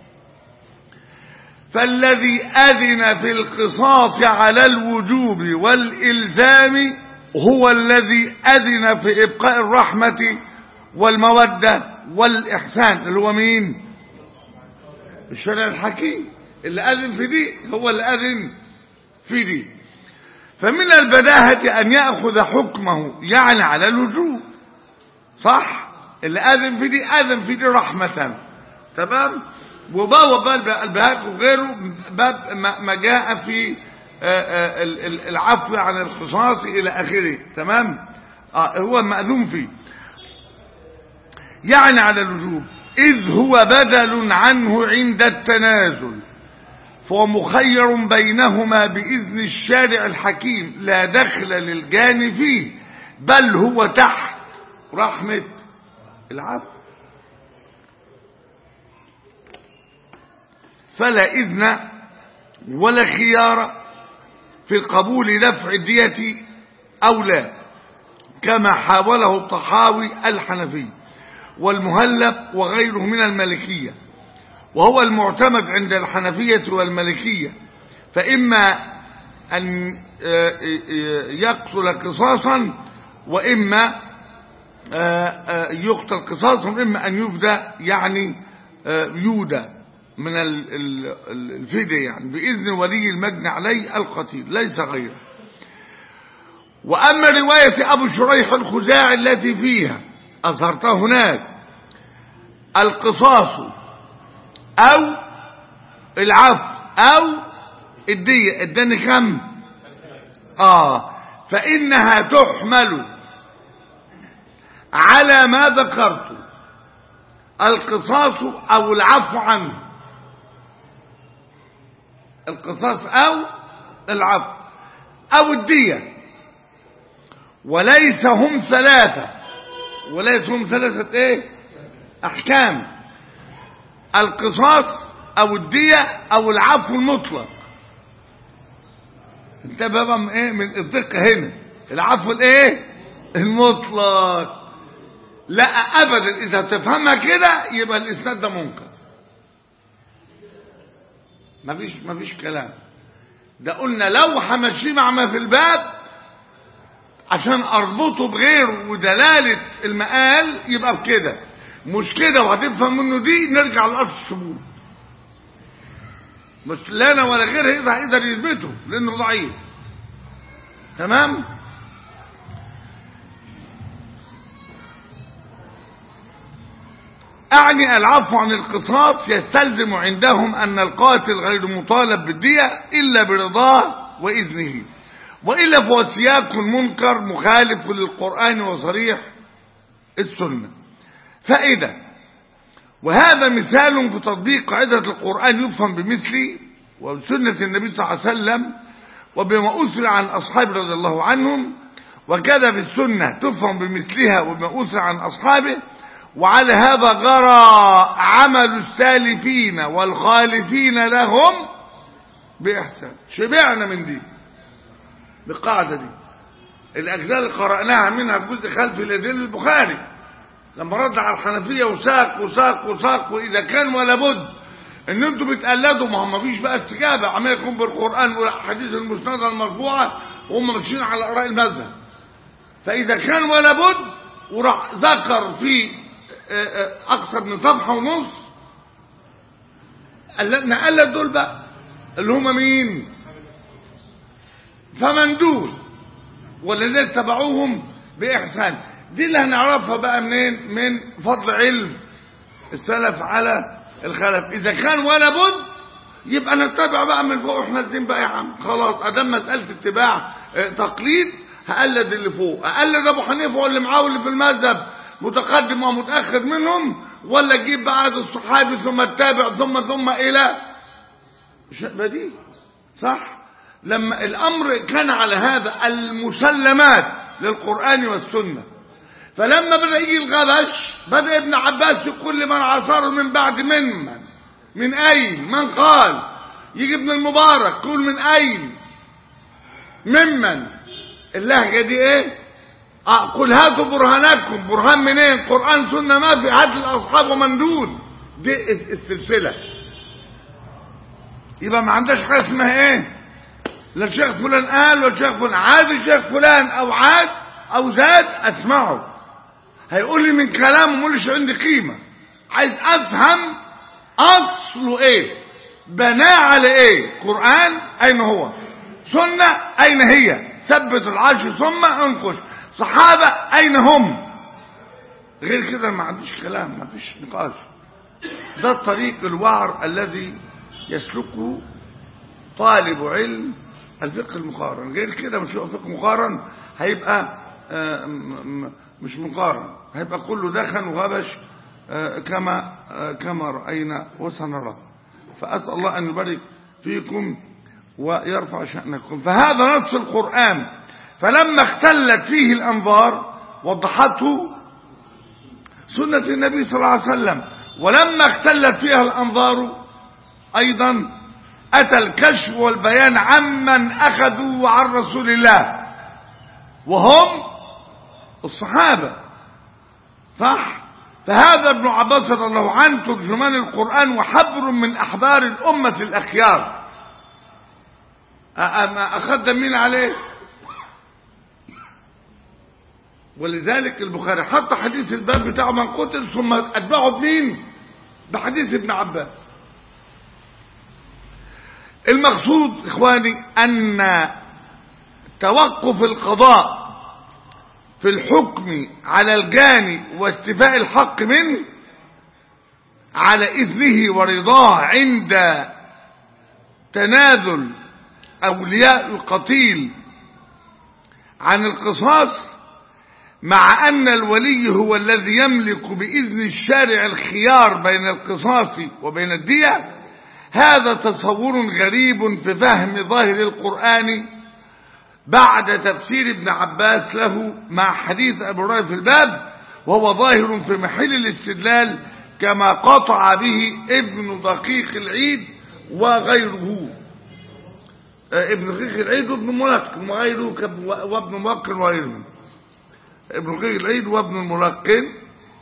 فالذي أذن في القصاص على الوجوب والإلزام هو الذي أذن في إبقاء الرحمة والمودة والإحسان اللي هو مين الشرع الحكيم اللي أذن في دي هو اللي أذن في دي فمن البداهة أن يأخذ حكمه يعني على الوجوب صح اللي أذن في دي أذن في دي رحمة تمام وباب البهاء وغيره باب ما جاء في العفو عن القصاص إلى آخره تمام آه هو مأذون فيه يعني على الوجوب إذ هو بدل عنه عند التنازل فهو مخير بينهما بإذن الشارع الحكيم لا دخل للجاني فيه بل هو تحت رحمة العفو فلا إذن ولا خيار في قبول دفع الدية أو لا كما حاوله الطحاوي الحنفي والمهلب وغيره من الملكية وهو المعتمد عند الحنفية والملكية فإما أن يقتل قصاصا وإما يقتل قصاصا وإما أن يفدى يعني يودى من الفدية يعني بإذن ولي المجن عليه القتيل ليس غيره وأما رواية أبو شريح الخزاعي التي فيها أظهرتها هناك القصاص أو العفو أو الدية اداني كم آه فإنها تحمل على ما ذكرت القصاص أو العفو عنه القصاص أو العفو أو الدية وليس هم ثلاثة وليس هم ثلاثة ايه احكام القصاص او الدية او العفو المطلق انت بابا من ايه من الفقه هنا العفو الايه المطلق لا ابدا اذا تفهمها كده يبقى الاسناد ده منكر مفيش مفيش كلام ده قلنا لو همشي مع ما في الباب عشان اربطه بغيره ودلالة المقال يبقى بكده مش كده وهتفهم منه دي نرجع لأصل الثبوت مش لا انا ولا غيره يقدر يقدر يثبته لانه ضعيف تمام أعني العفو عن القصاص يستلزم عندهم أن القاتل غير مطالب بالدية إلا برضاه وإذنه وإلا فهو سياق منكر مخالف للقرآن وصريح السنة فائدة وهذا مثال في تطبيق قاعدة القرآن يفهم بمثله وسنة النبي صلى الله عليه وسلم وبما أسر عن أصحابه رضي الله عنهم وكذا في السنة تفهم بمثلها وبما أسر عن أصحابه وعلى هذا غرى عمل السالفين والخالفين لهم بإحسان شبعنا من دي بالقاعدة دي الأجزاء اللي قرأناها منها في جزء خلف الأدلة البخاري لما رد على الحنفية وساق وساق وساق وإذا كان ولا بد ان انتوا بتقلدوا ما هم مفيش بقى استجابة عمال يكون بالقرآن والحديث المسندة المرفوعة وهم ماشيين على آراء المذهب فإذا كان ولا بد وراح ذكر في أكثر من صفحة ونص نقلد دول بقى اللي هم مين فمن دول والذين اتبعوهم بإحسان دي اللي هنعرفها بقى منين من فضل علم السلف على الخلف إذا كان ولا بد يبقى نتبع بقى من فوق احنا الدين بقى يا عم خلاص ادام مسألة اتباع اه تقليد هقلد اللي فوق اقلد ابو حنيفه واللي معاه واللي في المذهب متقدم ومتأخر منهم ولا تجيب بقى الصحابي ثم التابع ثم ثم الى بديهي صح لما الامر كان على هذا المسلمات للقرآن والسنة فلما بدأ يجي الغبش بدأ ابن عباس يقول لمن عصره من بعد ممن من أين من قال يجي ابن المبارك يقول من أين ممن اللهجة دي ايه آه، قل هاتوا برهانكم برهان منين قرآن سنة ما في هات الأصحاب ومن دون دي السلسلة يبقى ما عندهاش حاجة اسمها ايه لا الشيخ فلان قال ولا الشيخ فلان عاد الشيخ فلان او عاد او زاد اسمعه هيقول لي من كلامه ملش عندي قيمة عايز افهم اصله ايه بناه على ايه قرآن اين هو سنة اين هي ثبت العرش ثم انقش صحابة اين هم غير كده ما عنديش كلام ما فيش نقاش ده الطريق الوعر الذي يسلكه طالب علم الفقه المقارن غير كده مش هو فقه مقارن هيبقى آه، م- م- مش مقارن هيبقى كله دخن وغبش آه، كما آه، كما رأينا وسنرى فأسأل الله أن يبارك فيكم ويرفع شأنكم فهذا نص القرآن فلما اختلت فيه الأنظار وضحته سنة النبي صلى الله عليه وسلم ولما اختلت فيها الأنظار أيضا أتى الكشف والبيان عمن أخذوا عن رسول الله وهم الصحابة صح فهذا ابن عباس رضي الله عنه ترجمان القرآن وحبر من أحبار الأمة الأخيار أ- أما أخذ مين عليه ولذلك البخاري حط حديث الباب بتاعه من قتل ثم أتبعه بمين بحديث ابن عباس المقصود إخواني أن توقف القضاء في الحكم على الجاني واستيفاء الحق منه على إذنه ورضاه عند تنازل أولياء القتيل عن القصاص مع أن الولي هو الذي يملك بإذن الشارع الخيار بين القصاص وبين الدية هذا تصور غريب في فهم ظاهر القرآن بعد تفسير ابن عباس له مع حديث أبو هريرة في الباب وهو ظاهر في محل الاستدلال كما قطع به ابن دقيق العيد وغيره آه، ابن دقيق العيد وابن ملقن وغيره كب- وابن ملقن وغيره ابن دقيق العيد وابن الملقن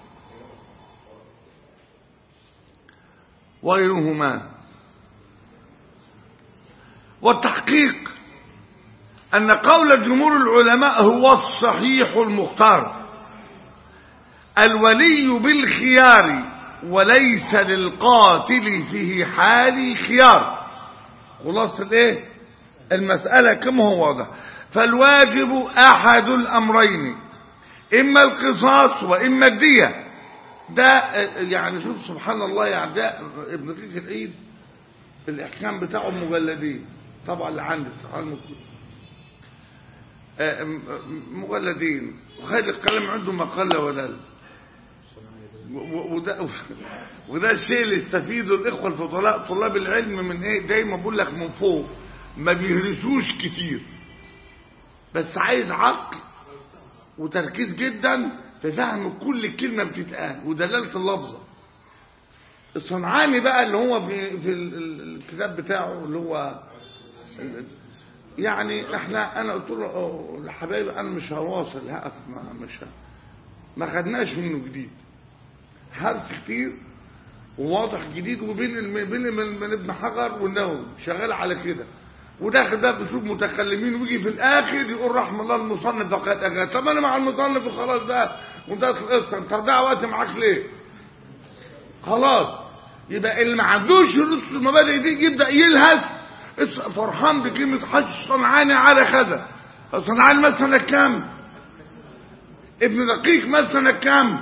وغيرهما والتحقيق أن قول جمهور العلماء هو الصحيح المختار الولي بالخيار وليس للقاتل فيه حال خيار خلاص الايه المسألة كما هو واضح فالواجب أحد الأمرين إما القصاص وإما الدية ده آه، يعني شوف سبحان الله يا أعداء ابن قيس العيد الإحكام بتاعه مجلدين طبعا اللي عندك علم الكتب آه، م- م- مجلدين وخير الكلام عنده ما قل ولا لا و- و- وده وده الشيء اللي يستفيده الاخوه الفضلاء طلاب العلم من ايه دايما بقول لك من فوق ما بيهرسوش كتير بس عايز عقل وتركيز جدا في فهم كل كلمه بتتقال ودلاله اللفظه الصنعاني بقى اللي هو في في ال- ال- الكتاب بتاعه اللي هو ال- يعني احنا انا قلت له اه، لحبايبي انا مش هواصل هقف ما مش ه- ما خدناش منه جديد حرس كتير وواضح جديد وبين الم... بين من, من ابن حجر والنووي شغال على كده وداخل ده باسلوب متكلمين ويجي في الاخر يقول رحم الله المصنف فقد اجاد طب انا مع المصنف وخلاص بقى وانتهت القصه انت تضيع وقت معاك ليه؟ خلاص يبقى اللي ما عندوش نص المبادئ دي يبدا يلهث اس- فرحان بكلمه حج صنعاني على كذا صنعاني مثلا كام؟ ابن دقيق مثلا كام؟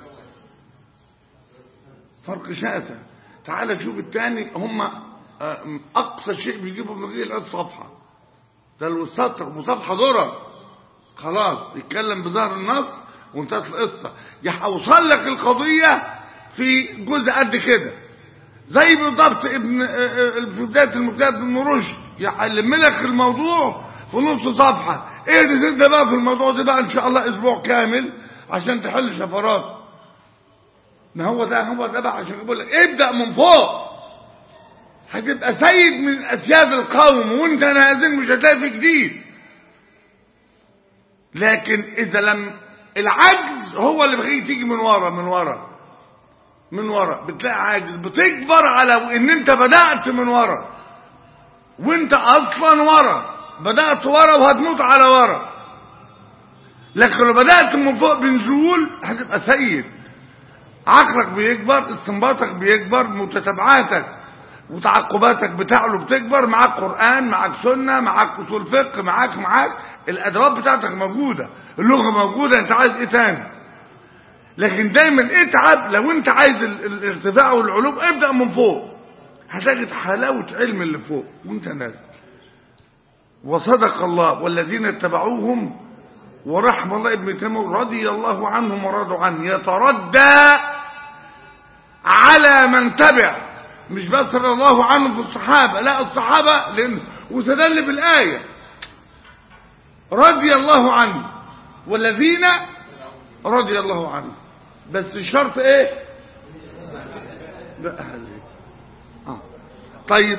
فرق شاسع تعال شوف الثاني هم آه، اقصى شيء بيجيبوا من غير الصفحه ده السطر وصفحه ذره خلاص يتكلم بظهر النص وانتهت القصه يوصل لك القضيه في جزء قد كده زي بالضبط ابن آه، آه، في بدايه المجتهد ابن رشد يعلم لك الموضوع في نص صفحة ايه ده بقى في الموضوع ده بقى ان شاء الله اسبوع كامل عشان تحل شفرات ما هو ده هو ده بقى عشان بقول لك ابدأ من فوق هتبقى سيد من اسياد القوم وانت نازل مش هتلاقي في جديد لكن اذا لم العجز هو اللي بيخليك تيجي من ورا من ورا من ورا بتلاقي عاجز بتكبر على ان انت بدأت من ورا وانت اصلا ورا بدأت ورا وهتموت على ورا لكن لو بدأت من فوق بنزول هتبقى سيد عقلك بيكبر استنباطك بيكبر متتبعاتك وتعقباتك بتعلو بتكبر معاك قرآن معاك سنة معاك أصول فقه معاك معاك الأدوات بتاعتك موجودة اللغة موجودة انت عايز ايه تاني لكن دايما اتعب لو انت عايز ال- ال- الارتفاع والعلوم ابدأ من فوق هتجد حلاوة علم اللي فوق وانت نازل وصدق الله والذين اتبعوهم ورحم الله ابن تيمية رضي الله عنهم ورضوا عنه يتردى على من تبع مش بس رضي الله عنه في الصحابة لا الصحابة لأن وتدل بالآية رضي الله عنه والذين رضي الله عنه بس الشرط ايه لا هذه آه. طيب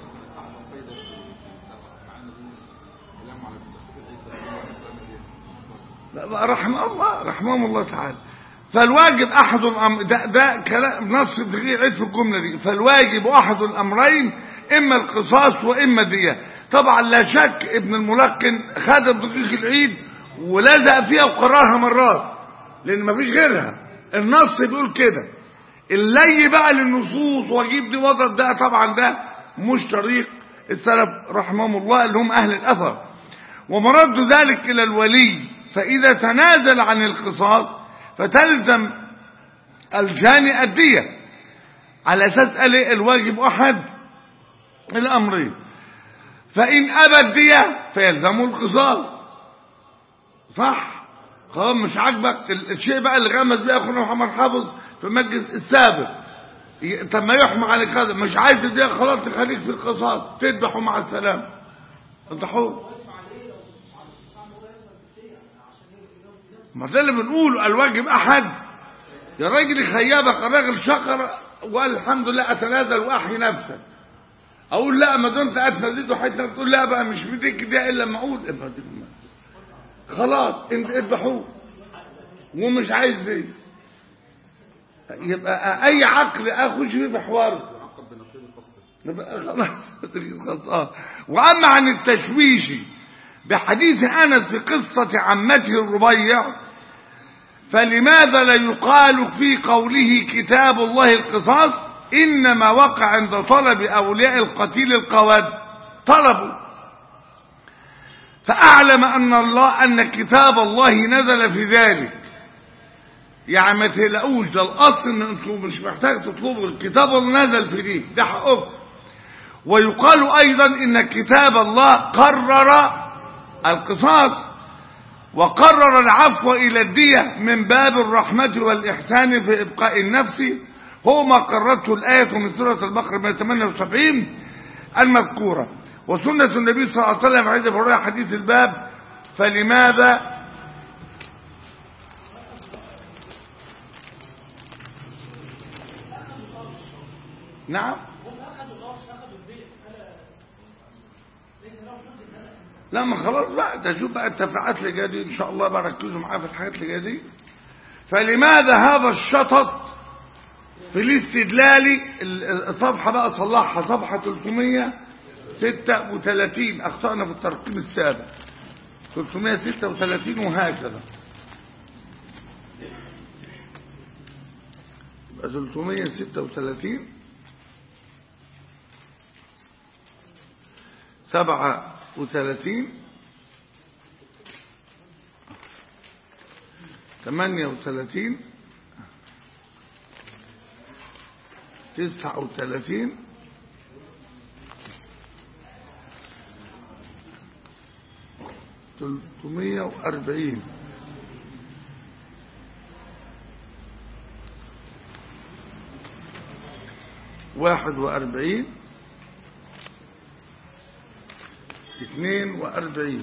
لا، لا، رحمه الله رحمهم الله تعالى فالواجب احد الامر ده, ده كلام نص دقيق عيد في الجمله دي فالواجب احد الامرين اما القصاص واما الديه طبعا لا شك ابن الملقن خد دقيق العيد ولزق فيها وقررها مرات لان مفيش غيرها النص بيقول كده اللي بقى للنصوص واجيب دي وضع ده طبعا ده مش طريق السلف رحمهم الله اللي هم اهل الاثر ومرد ذلك الى الولي فاذا تنازل عن القصاص فتلزم الجاني الدية على اساس قال إيه؟ الواجب احد الامرين فان ابى الدية فيلزمه القصاص صح خلاص مش عاجبك ال- الشيء بقى اللي غمز بيه اخونا محمد حافظ في المجلس السابق ي- طب ما يحمى عليك هذا مش عايز الدية خلاص تخليك في القصاص تذبحه مع السلامه انت حر ما ده اللي بنقوله الواجب احد يا راجل خيابك الراجل شكر وقال الحمد لله اتنازل واحيي نفسك اقول لا ما دمت اتنازلت وحيت تقول لا بقى مش بديك ده الا لما اقول إما دي ما. خلاص انت اذبحوه ومش عايز دي يبقى اي عقل اخش فيه في حوار عقب بنقيض القصد يبقى خلاص خلاص آه. واما عن التشويش بحديث انس في قصه عمته الربيع فلماذا لا يقال في قوله كتاب الله القصاص انما وقع عند طلب اولياء القتيل القواد طلبوا فاعلم ان الله ان كتاب الله نزل في ذلك يعني ما تقلقوش ده الاصل ان انتوا مش محتاج تطلبوا الكتاب اللي نزل في دي ده حقكم ويقال ايضا ان كتاب الله قرر القصاص وقرر العفو الى الدية من باب الرحمة والاحسان في ابقاء النفس هو ما قررته الاية من سورة البقرة 178 المذكورة وسنة النبي صلى الله عليه وسلم عند فرع حديث الباب فلماذا نعم لا ما خلاص بقى ده شوف بقى التفاعات اللي جايه دي ان شاء الله بقى ركزوا معايا في الحاجات اللي جايه دي فلماذا هذا الشطط في الاستدلال الصفحه بقى صلحها صفحه 336 اخطانا في الترقيم السابق 336 وهكذا يبقى 336 سبعة وثلاثين ثمانية وثلاثين تسعة وثلاثين تلتمية وأربعين واحد وأربعين 42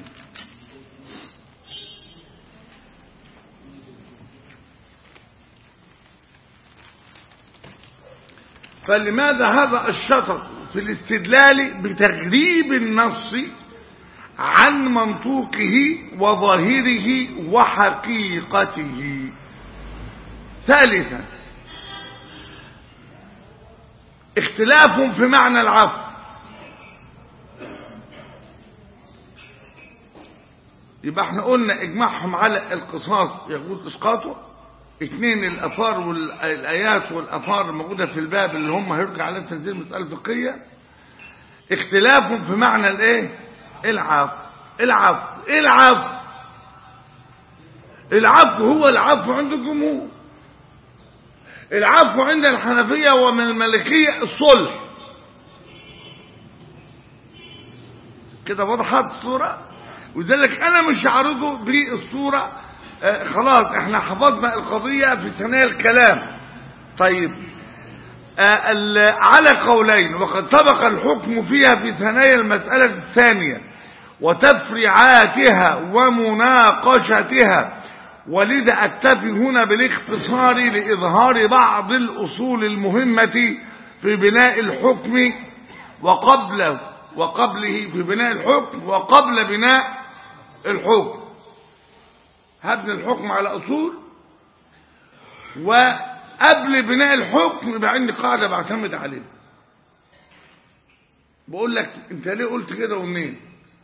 فلماذا هذا الشطط في الاستدلال بتغريب النص عن منطوقه وظاهره وحقيقته ثالثا اختلاف في معنى العفو يبقى احنا قلنا اجمعهم على القصاص يجوز اسقاطه اثنين الاثار والايات والاثار الموجوده في الباب اللي هم هيرجع على تنزيل مساله فقهيه اختلاف في معنى الايه العفو العفو ايه العفو العفو هو العفو عند الجمهور العفو عند الحنفيه ومن المالكيه الصلح كده وضحت الصوره وذلك انا مش هعرضه بالصوره آه خلاص احنا حفظنا القضيه في ثنايا الكلام طيب آه على قولين وقد سبق الحكم فيها في ثنايا المساله الثانيه وتفريعاتها ومناقشتها ولذا اكتفي هنا بالاختصار لاظهار بعض الاصول المهمه في بناء الحكم وقبله وقبله في بناء الحكم وقبل بناء الحكم هبني الحكم على أصول وقبل بناء الحكم يبقى عندي قاعدة بعتمد عليها بقول لك انت ليه قلت كده ومنين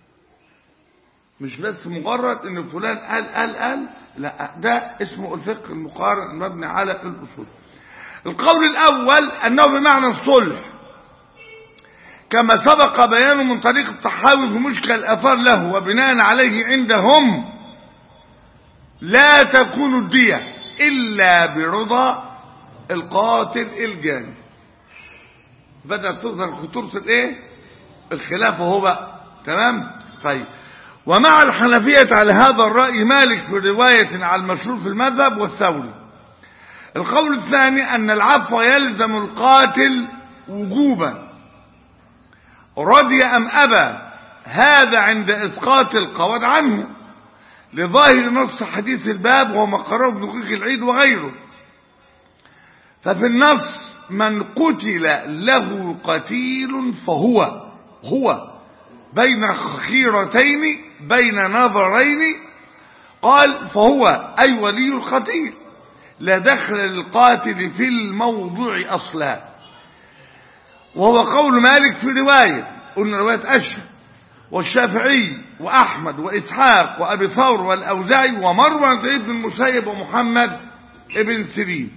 مش بس مجرد ان فلان قال قال قال لا ده اسمه الفقه المقارن المبني على الاصول القول الاول انه بمعنى الصلح كما سبق بيانه من طريق الطحاوي في مشكل الأثار له وبناء عليه عندهم لا تكون الدية إلا برضا القاتل الجاني بدأت تظهر خطورة الايه الخلاف هو بقى تمام طيب ومع الحنفية على هذا الرأي مالك في رواية على المشهور في المذهب والثوري القول الثاني أن العفو يلزم القاتل وجوبا رضي أم أبى هذا عند إسقاط القواعد عنه لظاهر نص حديث الباب وما قرره ابن دقيق العيد وغيره ففي النص من قتل له قتيل فهو هو بين خيرتين بين نظرين قال فهو أي ولي القتيل لا دخل للقاتل في الموضوع أصلا وهو قول مالك في رواية قلنا رواية أشهر والشافعي وأحمد وإسحاق وأبي ثور والأوزاعي ومروان سعيد بن المسيب ومحمد ابن سيرين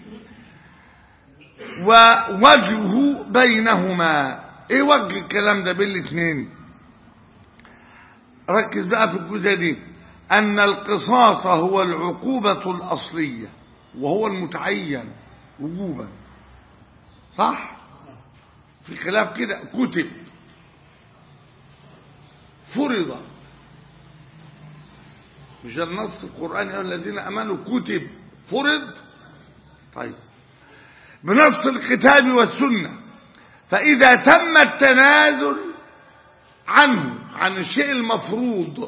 ووجهه بينهما ايه وجه الكلام ده بين الاثنين ركز بقى في الجزء دي ان القصاص هو العقوبة الاصلية وهو المتعين وجوبا صح في خلاف كده كتب فرض مش النص القرآني الذين امنوا كتب فرض طيب بنص الكتاب والسنة فإذا تم التنازل عنه عن الشيء المفروض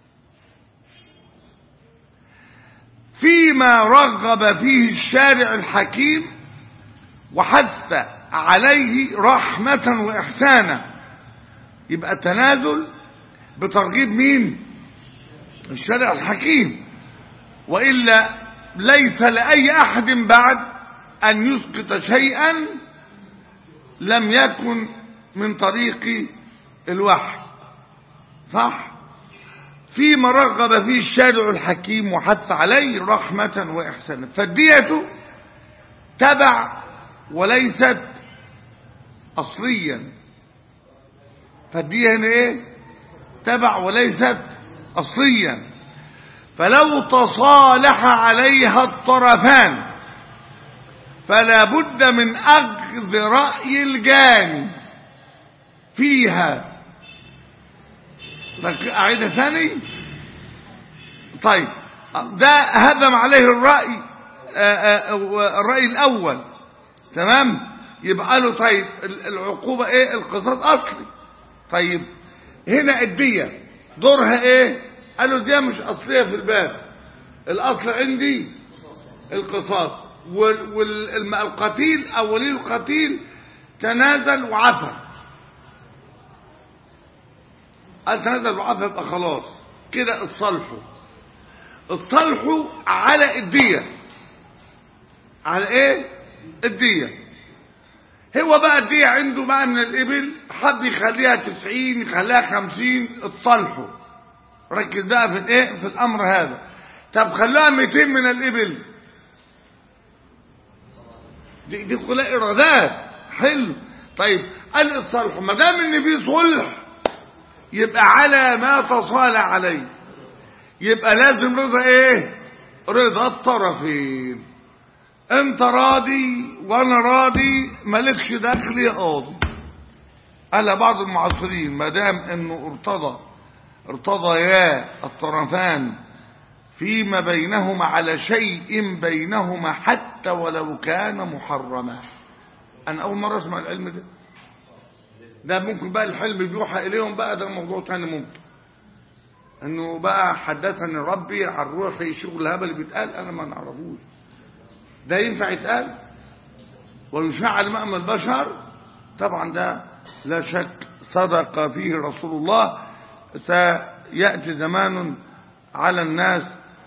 فيما رغب فيه الشارع الحكيم وحث عليه رحمة وإحسانا يبقى التنازل بترغيب مين الشارع الحكيم وإلا ليس لأي أحد بعد أن يسقط شيئا لم يكن من طريق الوحي صح فيما رغب فيه الشارع الحكيم وحث عليه رحمة وإحسانا فالدية تبع وليست أصليا فالدية هنا ايه تبع وليست أصليا فلو تصالح عليها الطرفان فلا بد من أخذ رأي الجاني فيها أعيدها ثاني طيب ده هدم عليه الرأي الرأي الأول تمام يبقى له طيب العقوبة ايه القصاص أصلي طيب هنا الدية دورها ايه قالوا دي مش اصلية في الباب الاصل عندي القصاص والقتيل او ولي القتيل تنازل وعفى قال تنازل وعفى يبقى خلاص كده اتصالحوا اتصالحوا على الدية على ايه الدية هو بقى الدية عنده بقى من الإبل حد يخليها تسعين يخليها خمسين اتصالحوا ركز بقى في الايه في الأمر هذا طب خلوها 200 من الإبل دي, دي كلها إرادات حلو طيب قال اتصالحوا ما دام ان في صلح يبقى على ما تصالح عليه يبقى لازم رضا ايه رضا الطرفين انت راضي وانا راضي مالكش دخل يا قاضي قال بعض المعاصرين ما دام انه ارتضى ارتضيا الطرفان فيما بينهما على شيء بينهما حتى ولو كان محرما انا اول مره اسمع العلم ده ده ممكن بقى الحلم بيوحى اليهم بقى ده موضوع تاني ممكن انه بقى حدثني ربي عن روحي شغل هبل بيتقال انا ما نعرفوش ده ينفع يتقال ويشاع على مأمى البشر طبعا ده لا شك صدق فيه رسول الله سيأتي زمان على الناس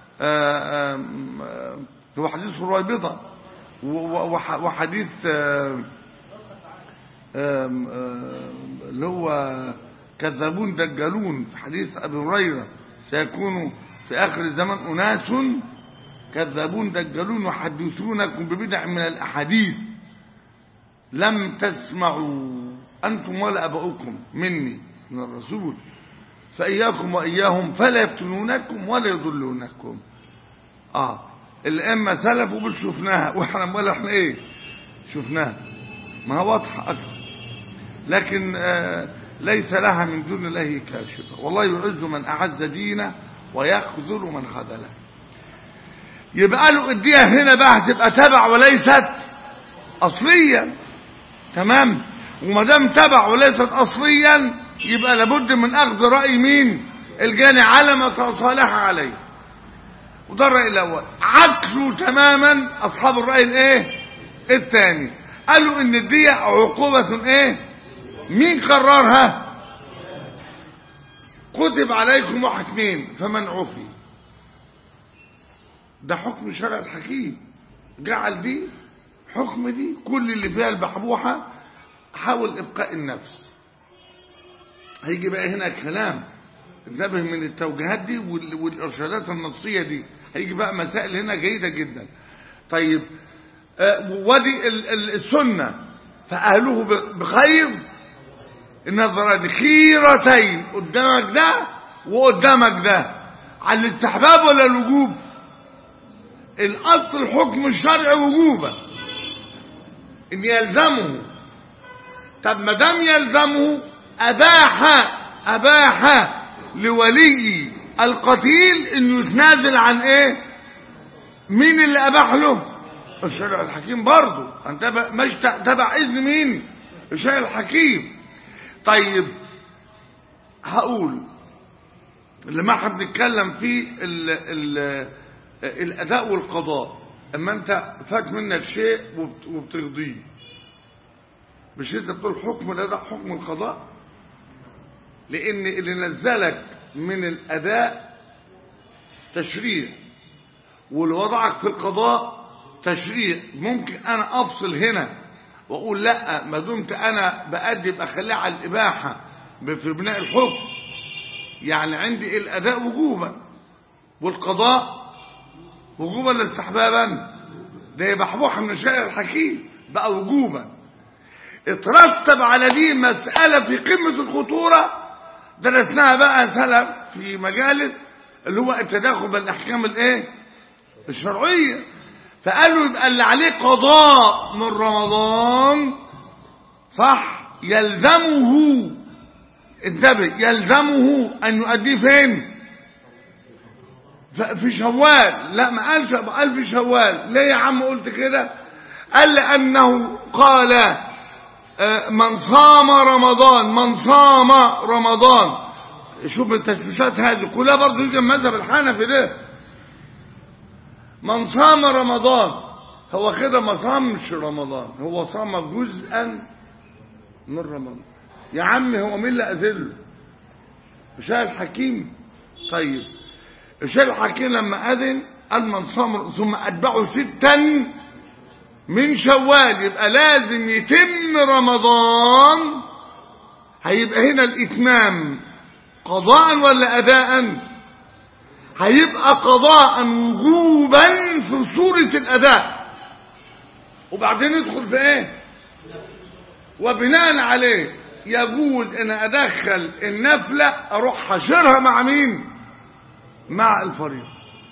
هو حديث الرابطة وحديث اللي هو كذابون دجالون في حديث أبي هريرة سيكون في آخر الزمن أناس كذابون دجالون يحدثونكم ببدع من الأحاديث لم تسمعوا أنتم ولا أباؤكم مني من الرسول فإياكم وإياهم فلا يفتنونكم ولا يضلونكم آه الأئمة سلفوا بل شفناها وإحنا ولا إحنا إيه شفناها ما هو واضحة أكثر لكن آه ليس لها من دون الله كاشفة والله يعز من أعز دينه ويخذل من خذله يبقى له الدية هنا بقى هتبقى تبع وليست أصليا تمام وما دام تبع وليست أصليا يبقى لابد من أخذ رأي مين الجاني على ما تصالح عليه وده الرأي الأول عكسه تماما أصحاب الرأي الإيه الثاني قالوا إن الدية عقوبة إيه مين قررها كتب عليكم واحد اثنين فمن عفي ده حكم شرع الحكيم جعل دي حكم دي كل اللي فيها البحبوحة حاول إبقاء النفس هيجي بقى هنا كلام انتبه من التوجيهات دي والإرشادات النصية دي هيجي بقى مسائل هنا جيدة جدا طيب آه ودي السنة فأهله بخير النظران خيرتين قدامك ده وقدامك ده على الاستحباب ولا الوجوب الاصل الحكم الشرعي وجوبا ان يلزمه طب ما دام يلزمه اباح اباح لولي القتيل انه يتنازل عن ايه مين اللي اباح له الشرع الحكيم برضه انت مش تبع اذن مين الشرع الحكيم طيب هقول لما احنا بنتكلم في ال ال الاداء والقضاء اما انت فات منك شيء وبترضيه مش انت بتقول حكم الاداء حكم القضاء لان اللي نزلك من الاداء تشريع واللي وضعك في القضاء تشريع ممكن انا افصل هنا واقول لا ما دمت انا بادي يبقى خليها على الاباحه في بناء الحكم يعني عندي الاداء وجوبا والقضاء وجوبا ولا استحبابا ده يبقى حبوحه من الشارع الحكيم بقى وجوبا اترتب على دي مساله في قمه الخطوره درسناها بقى سلف في مجالس اللي هو التداخل بالاحكام الايه الشرعيه فقالوا يبقى اللي عليه قضاء من رمضان صح يلزمه انتبه يلزمه ان يؤديه فين في شوال لا ما قالش قال في شوال ليه يا عم قلت كده قال لانه قال من صام رمضان من صام رمضان شوف التشويشات هذه كلها برضه يجي المذهب الحنفي ده من صام رمضان هو كده ما صامش رمضان هو صام جزءا من رمضان يا عم هو مين اللي أذله مش الحكيم طيب الشيخ الحكيم لما أذن قال من صام ثم أتبعه ستا من شوال يبقى لازم يتم رمضان هيبقى هنا الإتمام قضاء ولا أداء هيبقى قضاء وجوبا في صورة الأداء وبعدين ندخل في ايه وبناء عليه يجوز ان ادخل النفلة اروح حشرها مع مين مع الفريق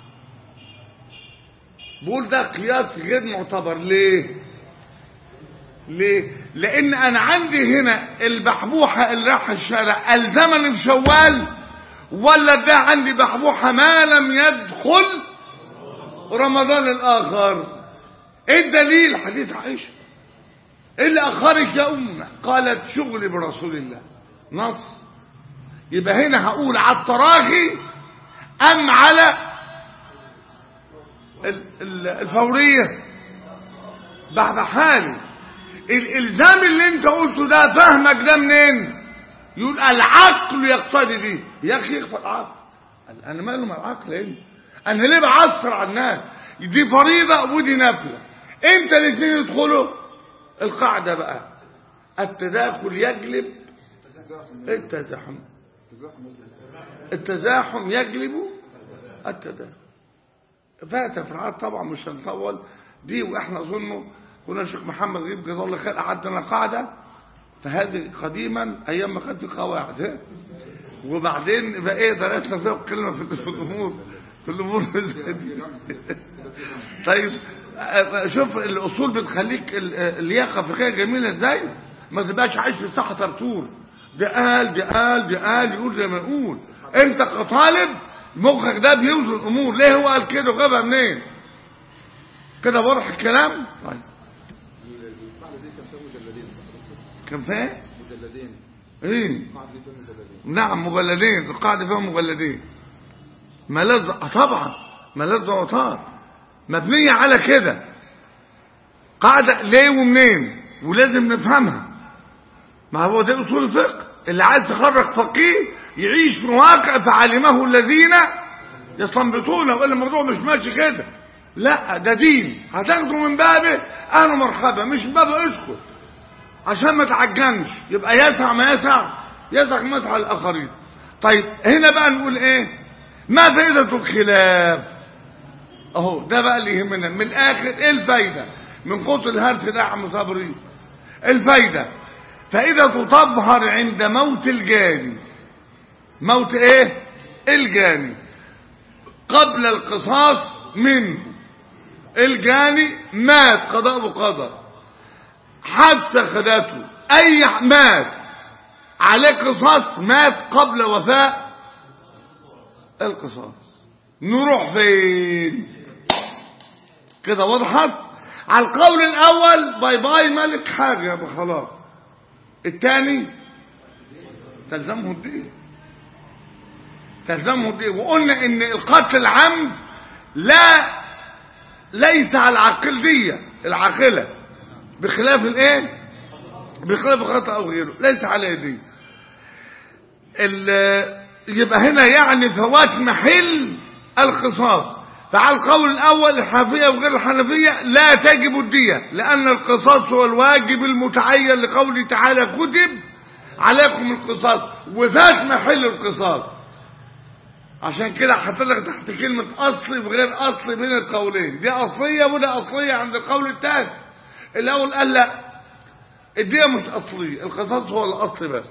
بقول ده قياس غير معتبر ليه ليه لان انا عندي هنا البحبوحة اللي راح الشارع الزمني في شوال ولا ده عندي بحبوحة ما لم يدخل رمضان الاخر ايه الدليل حديث عائشة ايه اللي اخرك يا امنا قالت شغلي برسول الله نص يبقى هنا هقول على التراخي ام على ال- ال- الفورية بحبحالي الالزام اللي انت قلته ده فهمك ده منين يقول العقل يقتضي دي يا اخي يخفى العقل قال انا ماله مع العقل ايه انا ليه بعصر على الناس دي فريضه ودي نافله امتى الاثنين يدخلوا القاعده بقى التداخل يجلب التزاحم التزاحم يجلب التداخل فات افراد طبعا مش هنطول دي واحنا اظنه كنا الشيخ محمد غيب جزاه الله خير قعدنا قاعده فهذه قديما ايام ما كانت في قواعد ها؟ وبعدين بقى ايه درسنا فيها كلمه في في الامور في الامور زي دي. طيب آه، شوف الاصول بتخليك ال- اللياقه الفقهيه جميله ازاي ما تبقاش عايش في الصحه ترتور ده قال ده قال ده قال يقول زي ما يقول انت كطالب مخك ده بيوزن الامور ليه هو قال كده وجابها منين كده واضح الكلام طيب القاعدة دي كان فيها مجلدين صح؟ كان فين مجلدين ايه القاعدة دي فيها مجلدين نعم مجلدين القاعدة فيها مجلدين ملذ آه طبعا ملذ وطار مبنية على كده قاعدة ليه ومنين ولازم نفهمها ما هو ده أصول الفقه اللي عايز تخرج فقيه يعيش في واقع فعلمه الذين يستنبطونه وإلا الموضوع مش ماشي كده لا ده دين هتاخده من بابه أهلا مرحبا مش من بابه اسكت عشان ما تعجنش يبقى يسع ما يسع يسع ما يسع الآخرين طيب هنا بقى نقول ايه ما فائدة الخلاف اهو ده بقى اللي يهمنا من الاخر ايه الفايدة من قوت الهرس ده يا عم صبري الفايدة فائدة تظهر عند موت الجاني موت ايه الجاني قبل القصاص منه الجاني مات قضاء وقدر حادثة خدته اي مات عليه قصاص مات قبل وفاء القصاص نروح فين كده وضحت على القول الاول باي باي مالك حاجة يا خلاص الثاني تلزمه الدين تلزمه الدين وقلنا ان القتل العمد لا ليس على العقلية العاقلة بخلاف الايه بخلاف الخطأ او غيره ليس على دي ال- يبقى هنا يعني فوات محل القصاص فعلى القول الاول الحنفيه وغير الحنفيه لا تجب الديه لان القصاص هو الواجب المتعين لقوله تعالى كتب عليكم القصاص وفات محل القصاص عشان كده حط لك تحت كلمه اصلي وغير اصلي بين القولين دي اصليه وده اصليه عند القول الثاني الاول قال لا الديه مش اصليه القصاص هو الاصل بس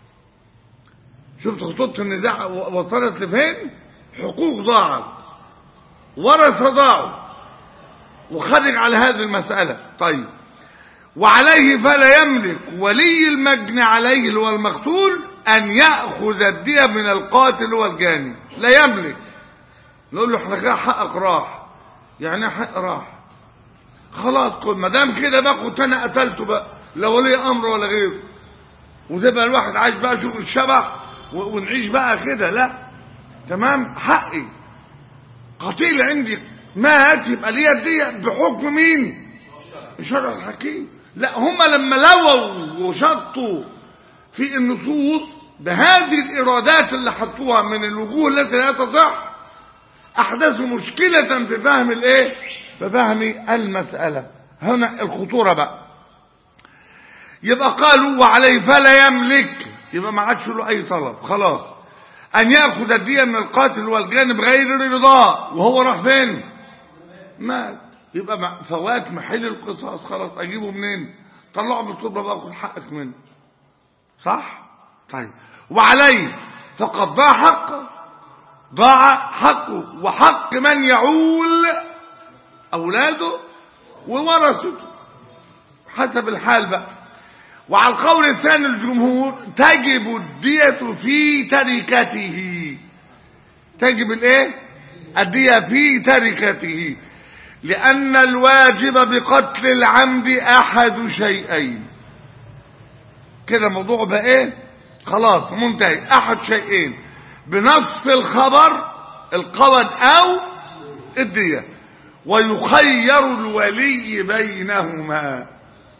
شفت خطوط النزاع و- وصلت لفين حقوق ضاعت ورث ضاعوا وخرج على هذه المسألة طيب وعليه فلا يملك ولي المجني عليه اللي هو المقتول أن يأخذ الدية من القاتل والجاني لا يملك نقول له احنا كده حقك راح يعني إيه حق راح خلاص قل ما دام كده بقى كنت انا قتلته بقى لا ولي امر ولا غيره وتبقى الواحد عايش بقى شغل الشبح و- ونعيش بقى كده لا تمام حقي قتيل عندي مات يبقى ليا الدية بحكم مين الشرع الحكيم لا هم لما لووا وشطوا في النصوص بهذه الإرادات اللي حطوها من الوجوه التي لا تصح أحدثوا مشكلة في فهم الإيه؟ في فهم المسألة هنا الخطورة بقى يبقى قالوا وعليه فلا يملك يبقى ما عادش له أي طلب خلاص أن يأخذ الدية من القاتل والجانب غير رضاه وهو راح فين؟ مات يبقى مع- فوات محل القصاص خلاص أجيبه منين؟ طلعه من التربة بقى خد حقك منه صح؟ طيب وعليه فقد ضاع حقه ضاع حقه وحق من يعول أولاده وورثته حسب الحال بقى وعلى القول الثاني الجمهور تجب الدية في تركته تجب الايه الدية في تركته لأن الواجب بقتل العمد أحد شيئين كده موضوع بقى ايه خلاص منتهي أحد شيئين بنص الخبر القول أو الدية ويخير الولي بينهما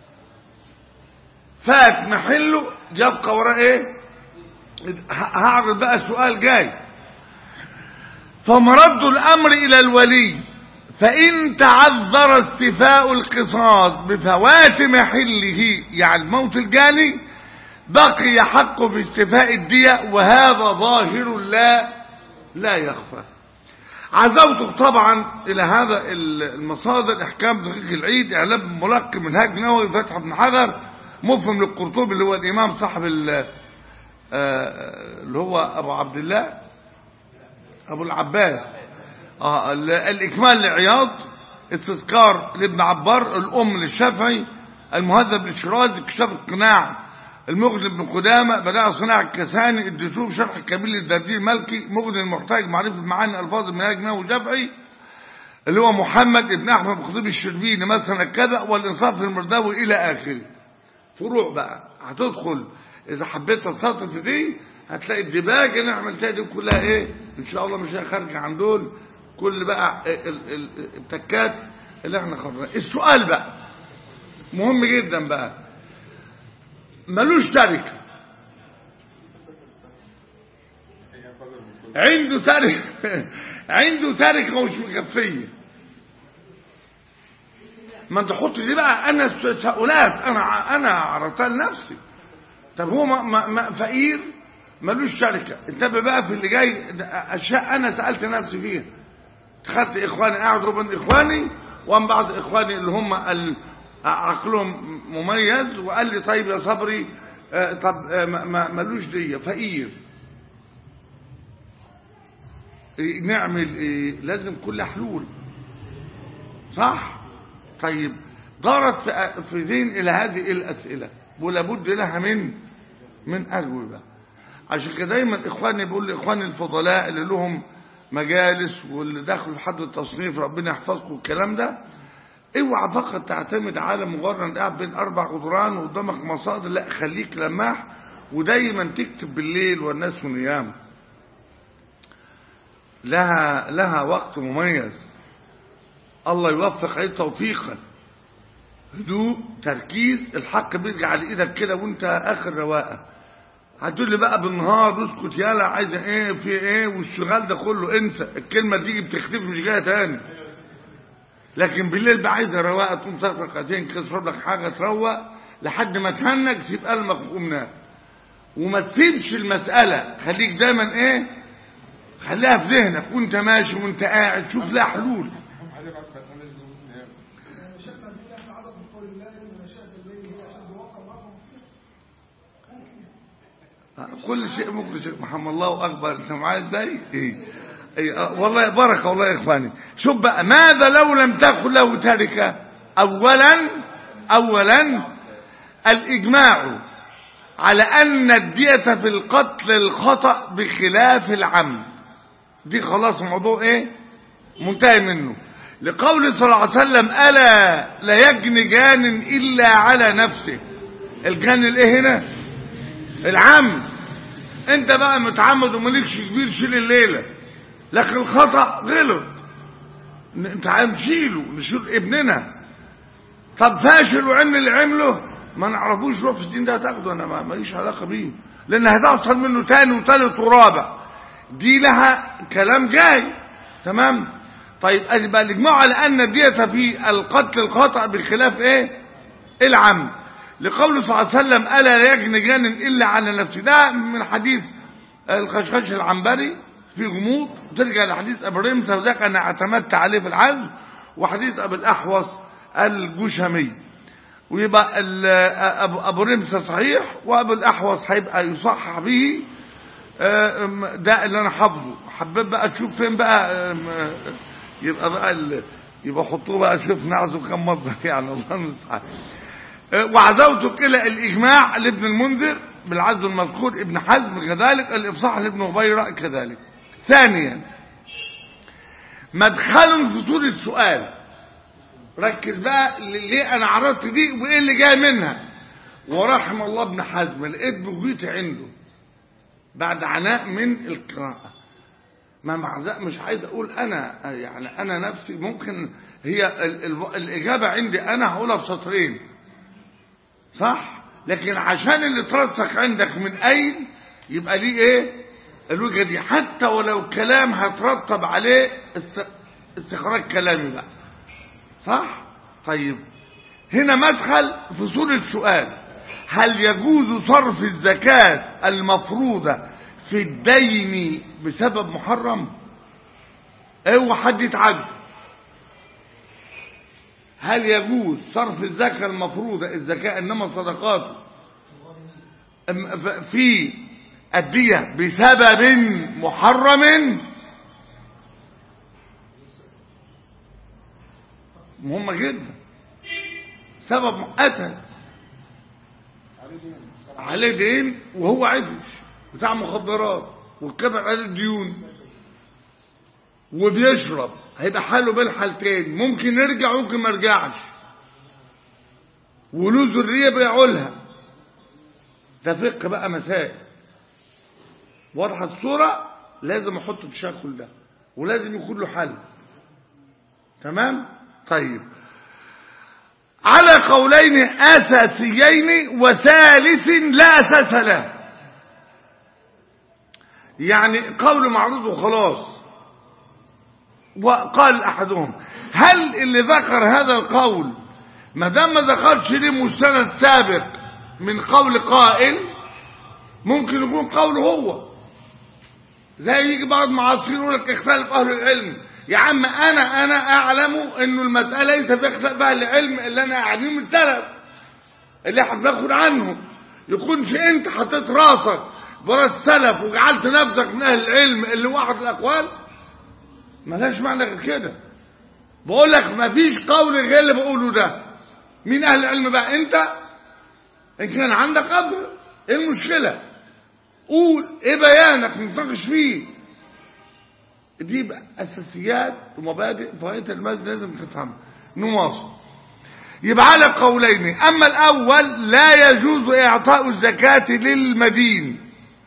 فات محله يبقى وراه ايه ه- هعرض بقى سؤال جاي فمرد الامر الى الولي فان تعذر استيفاء القصاص بفوات محله يعني الموت الجاني بقي حقه باستيفاء الدية وهذا ظاهر لا لا يخفى عزوت طبعا الى هذا المصادر احكام دقيق العيد اعلام ملقي منهاج نووي فتح بن حجر مفهم للقرطبي اللي هو الامام صاحب ال- آه، اللي هو ابو عبد الله ابو العباس آه ال- الاكمال لعياض استذكار لابن عبار الام للشافعي المهذب للشرازي كشاف القناع المغني بن قدامة بدأ صناع الكساني الدسوق شرح الكبير للدردير المالكي مغني المحتاج معرفة معاني الفاظ المنهاج نووي الشافعي اللي هو محمد ابن احمد بن خطيب الشربيني مثلا كذا والانصاف المرداوي الى اخره فروع بقى هتدخل اذا حبيت تستطرف في دي هتلاقي الدباجه اللي انا عملتها دي كلها ايه ان شاء الله مش خارجه عن دول كل بقى ال- ال- التكات اللي احنا خرجنا السؤال بقى مهم جدا بقى ملوش تركه عنده تركه عنده تركه ومش مكفيه ما انت حط دي بقى انا تساؤلات انا انا عرضتها لنفسي طب هو ما ما ما فقير ملوش شركه انتبه بقى في اللي جاي ده اشياء انا سالت نفسي فيها خدت اخواني قعدوا بين اخواني وان بعض اخواني اللي هم ال- عقلهم مميز وقال لي طيب يا صبري آه، طب آه، ما- ما- ملوش ديه فقير إيه، نعمل ايه لازم كل حلول صح طيب دارت في- في ذهن الى هذه الاسئله ولابد لها من من اجوبه عشان كده دايما اخواني بيقول لي اخواني الفضلاء اللي لهم مجالس واللي دخلوا في حد التصنيف ربنا يحفظكم الكلام ده اوعى فقط تعتمد على مجرد قاعد بين اربع جدران وقدامك مصادر لا خليك لماح ودايما تكتب بالليل والناس نيام لها لها وقت مميز الله يوفق عليك توفيقا هدوء تركيز الحق بيرجع لايدك كده وانت اخر رواقه هتقول لي بقى بالنهار اسكت يالا عايزه ايه في ايه والشغال ده كله انسى الكلمه تيجي بتختفي مش جايه تاني لكن بالليل بقى عايزه رواقه تقوم تاخد ركعتين كده تشرب لك حاجه تروق لحد ما تهنج تسيب قلبك وقوم نام وما تسيبش المساله خليك دايما ايه خليها في ذهنك وانت ماشي وانت قاعد شوف لها حلول عليه بعد فترة نزل ونام. شفنا في احنا عدد من قول الله ان مشاهد الليل هي اشد وقعا وافهم فيه كل شيء ممكن شيخ محمد الله اكبر انت معايا ازاي ايه ايه آه، والله بركه والله يا اخواني شوف بقى ماذا لو لم تكن له تركه اولا اولا الاجماع على ان الدية في القتل الخطأ بخلاف العمد دي خلاص الموضوع ايه منتهي منه لقول صلى الله عليه وسلم الا لا يجني جان الا على نفسه الجان الايه هنا العمد انت بقى متعمد ومالكش كبير شيل الليله لكن الخطا غلط ن- انت هنشيله نشيل ابننا طب فاشل وعمل اللي عمله ما نعرفوش روح في الدين ده هتاخده انا ما- ماليش علاقه بيه لان هتحصل منه تاني وتالت ورابع دي لها كلام جاي تمام طيب ادي بقى الاجماع على ان الدية في القتل الخطأ بخلاف ايه العمد لقوله صلى الله عليه وسلم الا لا يجني جان الا على نفسه ده من حديث الخشخش العنبري في غموض ترجع لحديث ابو رمسه وذاك انا اعتمدت عليه في العزم وحديث ابو الاحوص الجشمي ويبقى ال- ابو ابو رمسه صحيح وابو الاحوص هيبقى يصحح به آه، أم، ده اللي انا حافظه حبيت بقى تشوف فين بقى أم، آه، يبقى بقى ال... يبقى حطوه بقى شوف نعزه كم مره يعني الله المستعان آه، وعزوت كلا الاجماع لابن المنذر بالعزو المذكور ابن حزم كذلك الافصاح لابن غبيره كذلك ثانيا مدخل في صوره سؤال ركز بقى ليه انا عرضت دي وايه اللي جاي منها ورحم الله ابن حزم لقيت بغيت عنده بعد عناء من القراءة ما مع ذلك مش عايز اقول انا يعني انا نفسي ممكن هي ال ال الاجابة عندي انا هقولها في سطرين صح لكن عشان اللي ترسخ عندك من اين يبقى ليه ايه الوجهة دي حتى ولو كلام هترتب عليه است- استخراج كلامي بقى صح طيب هنا مدخل في صورة سؤال هل يجوز صرف الزكاة المفروضة في الدين بسبب محرم اوعى حد يتعجب هل يجوز صرف الزكاة المفروضة الزكاة انما صدقات أم- ف- في الدية بسبب محرم مهمة جدا سبب قتل عليه دين وهو عفش بتاع مخدرات وكبر عليه الديون وبيشرب هيبقى حاله بين حالتين ممكن يرجع وممكن ما يرجعش وله ذريه بيعولها ده فقه بقى مسائل واضحه الصوره لازم احط التشكل ده ولازم يكون له حل تمام طيب على قولين أساسيين وثالث لا أساس له يعني قول معروض وخلاص وقال أحدهم هل اللي ذكر هذا القول ما دام ما ذكرش ليه مستند سابق من قول قائل ممكن يكون قوله هو زي يجي بعض معاصرين يقول لك اختلف اهل العلم يا عم انا انا اعلم انه المساله ليس في اختلاف اهل العلم اللي انا قاعدين من السلف اللي احنا بناخد عنهم يكونش انت حطيت راسك ورا السلف وجعلت نفسك من اهل العلم اللي واحد الاقوال ملهاش معنى غير كده بقول لك مفيش قول غير اللي بقوله ده مين اهل العلم بقى انت ان كان عندك قدر ايه المشكله قول ايه بيانك نتناقش فيه دي بقى اساسيات ومبادئ فائده المسجد لازم تفهمها نواصل يبقى على قولين اما الاول لا يجوز اعطاء الزكاه للمدين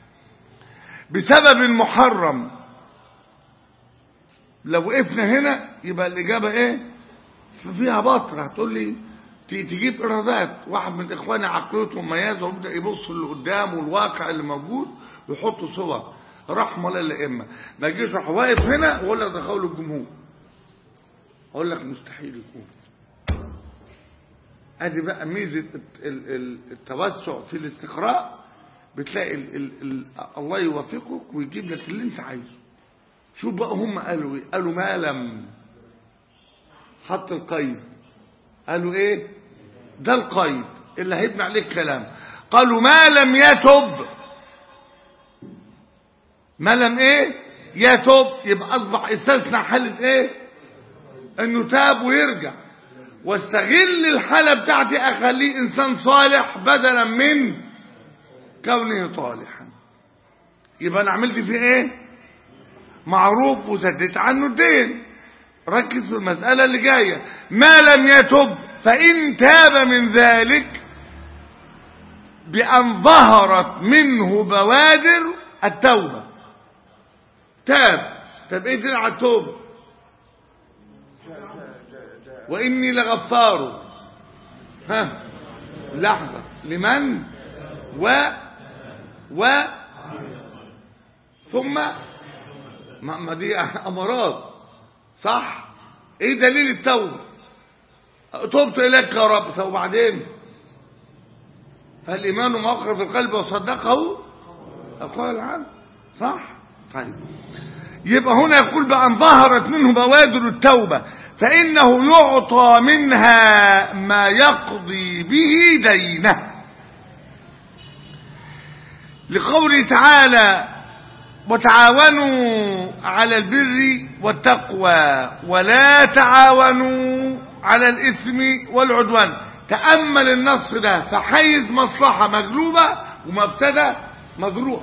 بسبب محرم لو وقفنا هنا يبقى الاجابه ايه فيها بطر هتقول لي ت- تجيب ايرادات واحد من اخواني عقليته مميزه ويبدا يبص اللي قدامه والواقع اللي موجود ويحط صور رحمه للائمه ما يجيش راح واقف هنا ويقول لك ده قول الجمهور اقول لك مستحيل يكون ادي بقى ميزه الت- ال- ال- التوسع في الاستقراء بتلاقي ال ال ال الله يوفقك ويجيب لك اللي انت عايزه شوف بقى هم قالوا ايه قالوا ما لم حط القيد قالوا ايه ده القيد اللي هيبني عليه الكلام قالوا ما لم يتب ما لم ايه يتب يبقى اصبح استثنى حالة ايه انه تاب ويرجع واستغل الحالة بتاعتي اخليه انسان صالح بدلا من كونه طالحا يبقى انا عملت فيه ايه معروف وسددت عنه الدين ركز في المسألة اللي جاية ما لم يتب فإن تاب من ذلك بأن ظهرت منه بوادر التوبة تاب طب ايه دليل على التوبة واني لغفار ها لحظة لمن و و ثم ما ما دي امارات صح ايه دليل التوبة تبت اليك يا رب طب وبعدين فالايمان موقع في القلب وصدقه القول العام صح طيب يبقى هنا يقول بأن ظهرت منه بوادر التوبة فإنه يعطى منها ما يقضي به دينه لقوله تعالى وتعاونوا على البر والتقوى ولا تعاونوا على الإثم والعدوان تأمل النص ده فحيز مصلحة مغلوبة ومبتدى مجروءة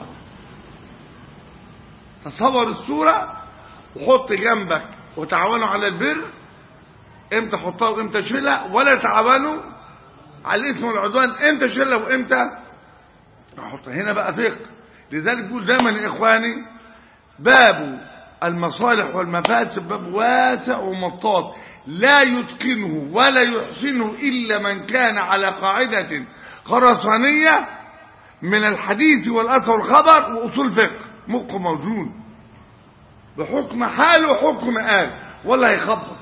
تصور الصورة وحط جنبك وتعاونوا على البر امتى حطها وامتى شيلها ولا تعاونوا على الاثم والعدوان امتى شيلها وامتى احط هنا بقى فقه لذلك بقول دايما يا اخواني باب المصالح والمفاسد باب واسع ومطاط لا يتقنه ولا يحسنه الا من كان على قاعده خرسانيه من الحديث والاثر والخبر واصول فقه مخه موجود بحكم حاله وحكم قال ولا هيخبط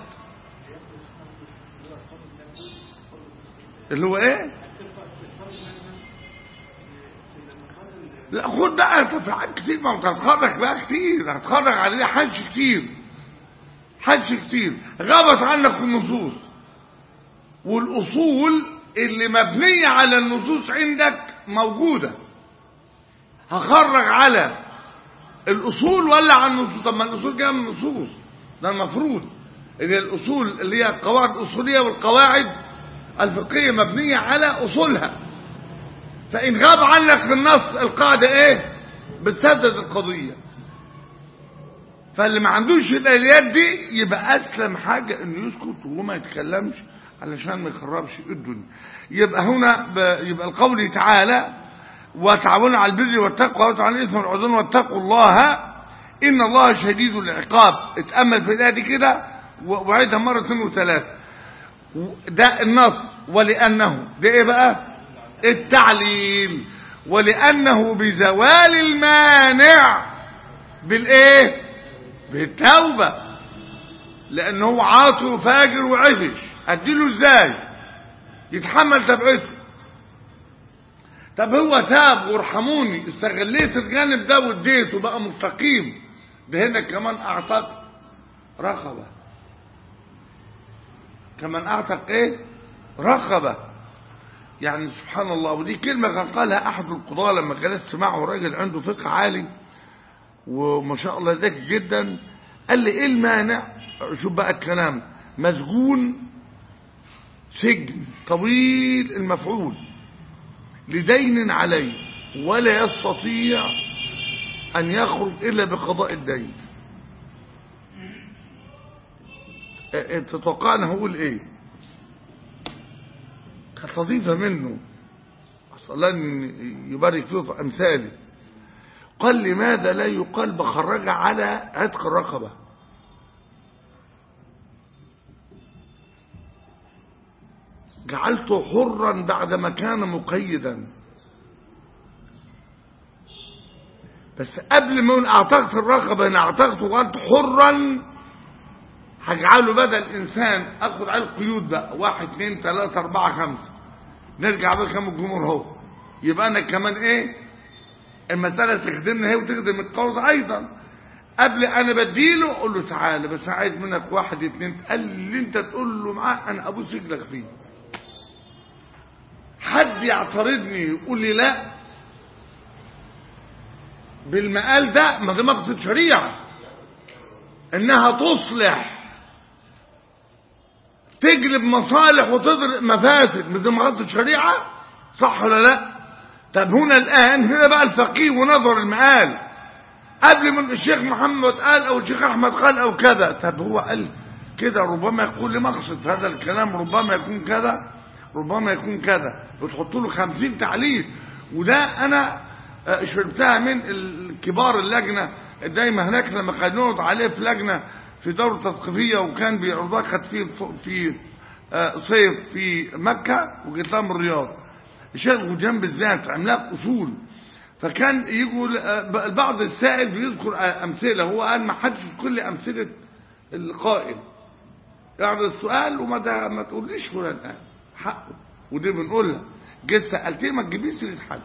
اللي هو ايه لا خد بقى انت في حاجات كتير ما انت هتخرج بقى كتير هتخرج عليه حج كتير حج كتير غابت عنك النصوص والاصول اللي مبنية على النصوص عندك موجودة هخرج على الاصول ولا على النصوص طب ما الاصول جايه من النصوص ده المفروض ان الاصول اللي هي القواعد الاصوليه والقواعد الفقهيه مبنيه على اصولها فان غاب عنك النص القاعده ايه بتسدد القضيه فاللي ما عندوش الاليات دي يبقى اسلم حاجه انه يسكت وما يتكلمش علشان ما يخربش الدنيا يبقى هنا ب... يبقى القول تعالى وتعاونوا على البر والتقوى وتعاونوا على الاثم والعدوان واتقوا الله ان الله شديد العقاب اتامل في الايه دي كده وعيدها مره اثنين وثلاثه ده النص ولانه ده ايه بقى التعليل ولانه بزوال المانع بالايه بالتوبه لانه هو عاصي وفاجر وعفش اديله ازاي يتحمل تبعته طب هو تاب وارحموني استغليت الجانب ده واديته بقى مستقيم ده هنا كمان اعتق رقبه كمان اعتق ايه رقبه يعني سبحان الله ودي كلمه كان قالها احد القضاه لما جلست معه راجل عنده فقه عالي وما شاء الله ذكي جدا قال لي ايه المانع شوف بقى الكلام مسجون سجن طويل المفعول لدين عليه ولا يستطيع أن يخرج إلا بقضاء الدين تتوقعنا هقول إيه كانت لطيفة منه أصلا يبارك فيه في أمثالي قال لماذا لا يقال بخرج على عتق الرقبة جعلته حرا بعدما كان مقيدا بس قبل ما اقول اعتقت الرقبه انا اعتقت وانت حرا هجعله بدل انسان اخد عليه القيود بقى واحد اثنين ثلاثة اربعة خمسة نرجع بقى كم الجمهور اهو يبقى انا كمان ايه المسألة تخدمنا هي وتخدم القوض ايضا قبل انا بديله اقول له تعالى بس عايز منك واحد اثنين قال اللي انت تقول له معاه انا ابوس رجلك فيه حد يعترضني يقول لي لا بالمقال ده ما ده مقصد شريعة انها تصلح تجلب مصالح وتضرب مفاسد ما ده مقصد شريعة صح ولا لا طب هنا الان هنا بقى الفقيه ونظر المقال قبل من الشيخ محمد قال او الشيخ احمد قال او كذا طب هو قال كده ربما يكون له مقصد هذا الكلام ربما يكون كذا ربما يكون كذا بتحط له خمسين تعليل وده انا آه، شربتها من الكبار اللجنة دايما هناك لما كان نقعد عليه في لجنة في دورة تثقيفية وكان بيعرضها كانت في في آه، صيف في مكة وجيت لها من الرياض الشيخ الغجان بالذات عملاق أصول فكان يقول آه، البعض السائل بيذكر آه، أمثلة هو قال ما حدش يذكر لي أمثلة القائل يعرض السؤال وما ده ما تقوليش فلان قال حقه ودي بنقولها جيت سألتني ما تجيبيش سيرة حد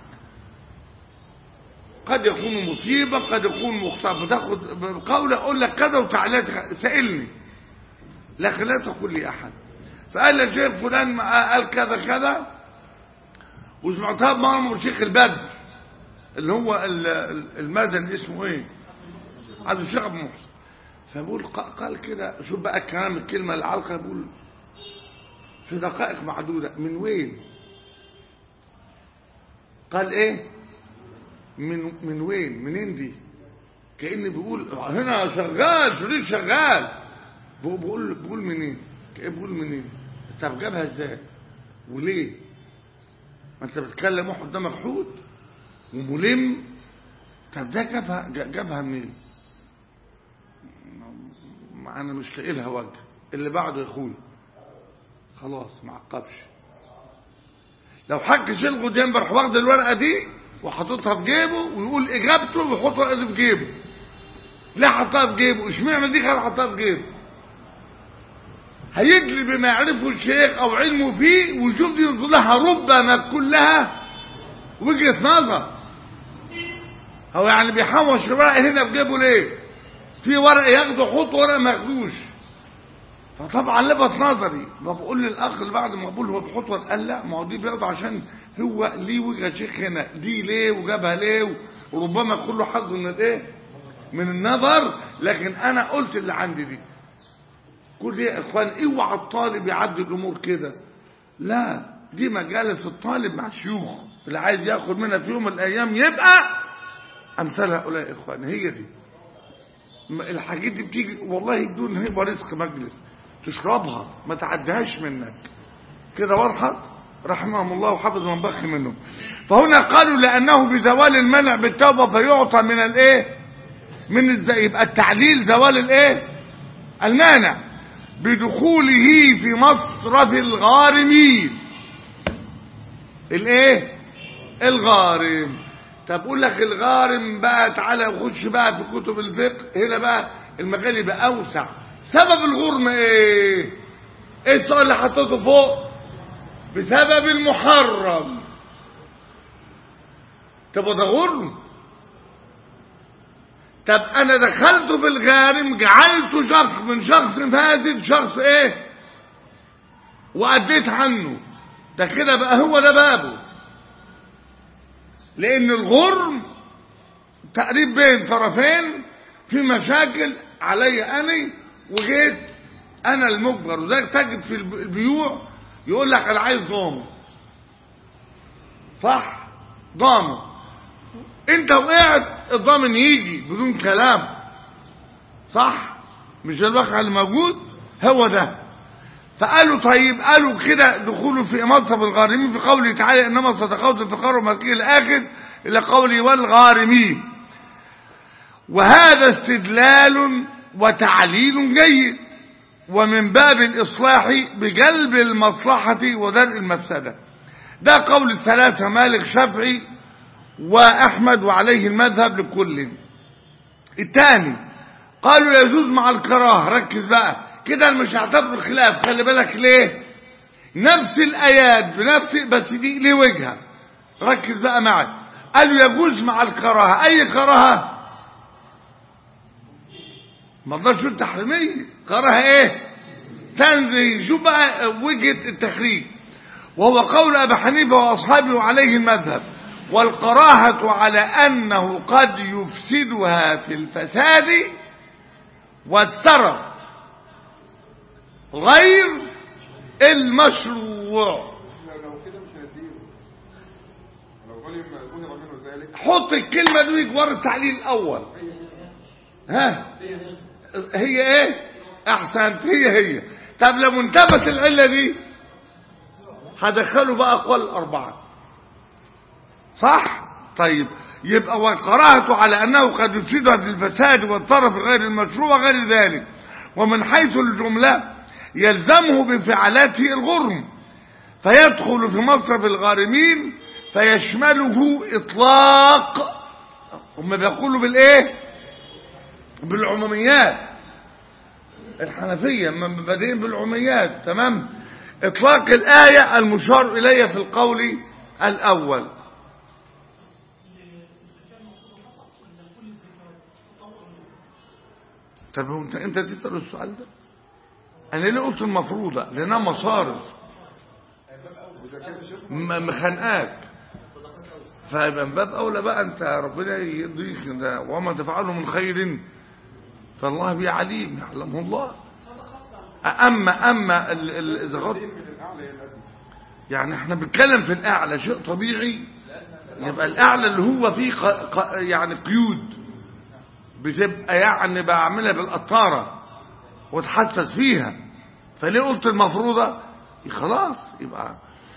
قد يكون مصيبة قد يكون مخطئ بتاخد قول اقول لك كذا وتعالى تخ- سألني لكن لا تقول لي احد فقال لي شيخ فلان ما قال كذا كذا وسمعتها مرة من شيخ البدر اللي هو ال- ال- المدني اسمه ايه عبد الشيخ ابو محسن فبقول ق- قال كده شوف بقى الكلام الكلمة العلقة بقول في دقائق معدودة من وين قال ايه من من وين منين دي كأني بيقول هنا شغال شريط شغال بقول بقول, بقول منين كأني بقول منين طب جابها ازاي وليه ما انت بتتكلم واحد قدامك حوت وملم طب ده جابها جابها منين ما انا مش لاقي لها وجه اللي بعده يا اخويا خلاص ما عقبش لو حك شلغه جنب راح واخد الورقه دي وحاططها في جيبه ويقول اجابته ويحطها دي في جيبه لا حطها في جيبه اشمعنى دي كان حطها في جيبه هيجلي بما يعرفه الشيخ او علمه فيه ويشوف دي يقول لها ربما كلها وجهه نظر هو يعني بيحوش الورق هنا في جيبه ليه في ورق ياخده يحط ورق ما ياخدوش فطبعا لفت نظري بقول للاخ اللي بعد ما بقول هو بيحط ورق قال لا ما هو دي بياخده عشان هو ليه وجهه شيخ هنا دي ليه وجابها ليه وربما يكون له حظ من الايه من النظر لكن انا قلت اللي عندي دي كل دي يا اخوان اوعى الطالب يعدي الامور كده لا دي مجالس الطالب مع الشيوخ اللي عايز ياخد منها في يوم من الايام يبقى امثال هؤلاء يا اخوان هي دي الحاجات دي بتيجي والله بدون هيبقى رزق مجلس تشربها ما تعديهاش منك كده وضحت رحمهم الله وحفظ من بخي منهم فهنا قالوا لأنه بزوال المنع بالتوبة فيعطى من الايه من الز... يبقى التعليل زوال الايه المانع بدخوله في مصرف الغارمين الايه الغارم طب اقول لك الغارم بقى تعالى خش بقى في كتب الفقه هنا بقى المجال يبقى اوسع سبب الغرم ايه ايه السؤال اللي حطيته فوق بسبب المحرم طب ده غرم طب انا دخلت في الغارم جعلته شخص من شخص فاسد شخص ايه واديت عنه ده كده بقى هو ده بابه لان الغرم تقريب بين طرفين في مشاكل علي انا وجيت انا المجبر وذلك تجد في البيوع يقول لك انا عايز ضامن صح ضامن انت وقعت الضامن يجي بدون كلام صح مش ده الواقع اللي موجود هو ده فقالوا طيب قالوا كده دخوله في منصب الغارمين في قوله تعالى انما صدقات الفقار ومسكين الاخر الى قوله والغارمين وهذا استدلال وتعليل جيد ومن باب الاصلاح بجلب المصلحه ودرء المفسده ده قول الثلاثه مالك شافعي واحمد وعليه المذهب لكل الثاني قالوا يجوز مع الكراهه ركز بقى كده مش هعتبر الخلاف خلي بالك ليه نفس الايات بنفس بس دي ليه وجهه ركز بقى معي قالوا يجوز مع الكراهه اي كراهه ما تقدرش تقول تحريميه كراهه ايه تنزي شوف بقى وجهه التخريج وهو قول ابي حنيفه واصحابه وعليه المذهب والكراهه على انه قد يفسدها في الفساد والترف غير المشروع لو كده مش هنديله لو غلب ظهر منه ذلك حط الكلمة دي ورا التعليل الأول ها هي ايه احسنت هي هي طب لو انتبت العلة دي هدخله بقى أقوال الأربعة صح طيب يبقى وقرأت على أنه قد يفسدها في الفساد والطرف غير المشروع وغير ذلك ومن حيث الجملة يلزمه بفعلاته الغرم فيدخل في مصرف الغارمين فيشمله إطلاق هم بيقولوا بالإيه بالعموميات الحنفية من بادئين بالعموميات تمام إطلاق الآية المشار إليه في القول الأول طب هو انت انت تسأل السؤال ده انا ليه قلت المفروضة لانها مصارف م- مخانقات فيبقى من باب اولى بقى انت ربنا يرضيك ده وما تفعله من خير فالله به عليم يعلمه الله اما اما ال- ال- اذا غض من الاعلى الى الادنى يعني احنا بنتكلم في الاعلى شيء طبيعي يبقى الاعلى اللي هو فيه ق... ق... يعني قيود بتبقى يعني بعملها بالقطاره وتحسس فيها فليه قلت المفروضه خلاص يبقى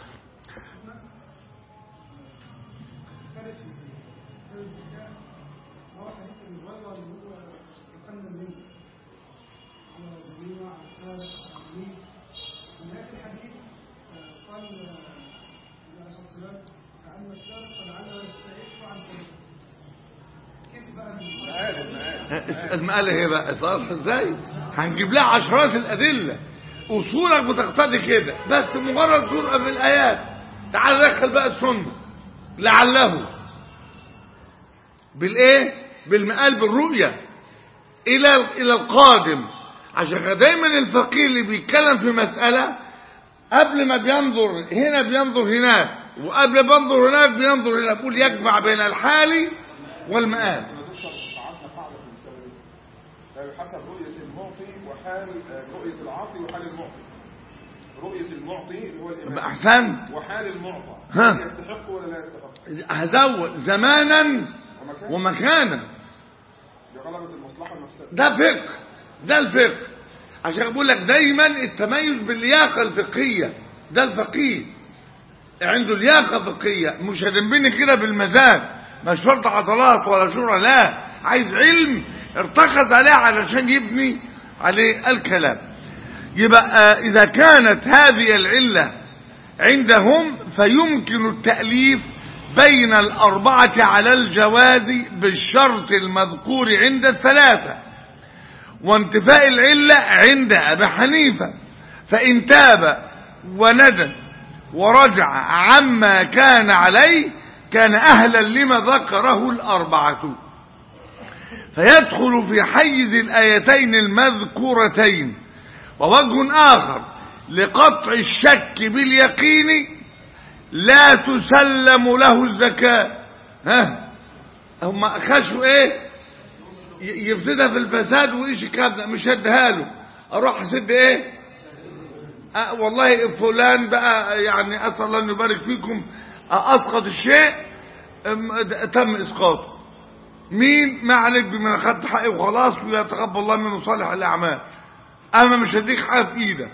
الثالث في الزكاة هو حديث الغيرة اللي هو يقنن منه على زميلة على سابق على يمين في نهاية الحديث آه، قال آه، النبي عليه الصلاة والسلام كأن السابق لعله يستعف عن سابقه كيف بقى من المقالة هي بقى صلاح ازاي هنجيب لها عشرات الادله اصولك بتقتضي كده بس مجرد جزء من الايات تعال دخل بقى السنه لعله بالايه بالمقال بالرؤيه الى الى القادم عشان كده دايما الفقيه اللي بيتكلم في مساله قبل ما بينظر هنا بينظر هناك وقبل ما بينظر هناك بينظر هنا بيقول يجمع بين الحال والمآل احنا دكتور قعدنا قاعده في المساله دي يعني حسب رؤيه المعطي وحال آه، رؤيه العاطي وحال المعطي رؤيه المعطي اللي هو الامام احسنت وحال المعطى ها. هل يستحق ولا لا يستحق هزود زمانا ومكان ومكانا بغلبه المصلحه المفسده ده فقه ده الفقه عشان بقول لك دايما التميز باللياقه الفقهيه ده الفقيه عنده لياقه فقهيه مش هتنبني كده بالمزاج مش شرط عضلات ولا شورى لا عايز علم ارتكز عليه علشان يبني عليه الكلام يبقى آه، اذا كانت هذه العله عندهم فيمكن التأليف بين الأربعة على الجواز بالشرط المذكور عند الثلاثة وانتفاء العلة عند أبي حنيفة فإن تاب وندم ورجع عما كان عليه كان أهلا لما ذكره الأربعة فيدخل في حيز الآيتين المذكورتين ووجه آخر لقطع الشك باليقين لا تسلم له الزكاة ها هم خشوا ايه ي- يفسدها في الفساد وإيش كذا مش هديها له اروح اسد ايه أه والله فلان بقى يعني اسال الله ان يبارك فيكم أه اسقط الشيء أم، د- تم اسقاطه مين ما عليك بما اخدت حقي وخلاص ويتقبل الله منه صالح الاعمال اما مش هديك حاجه في ايدك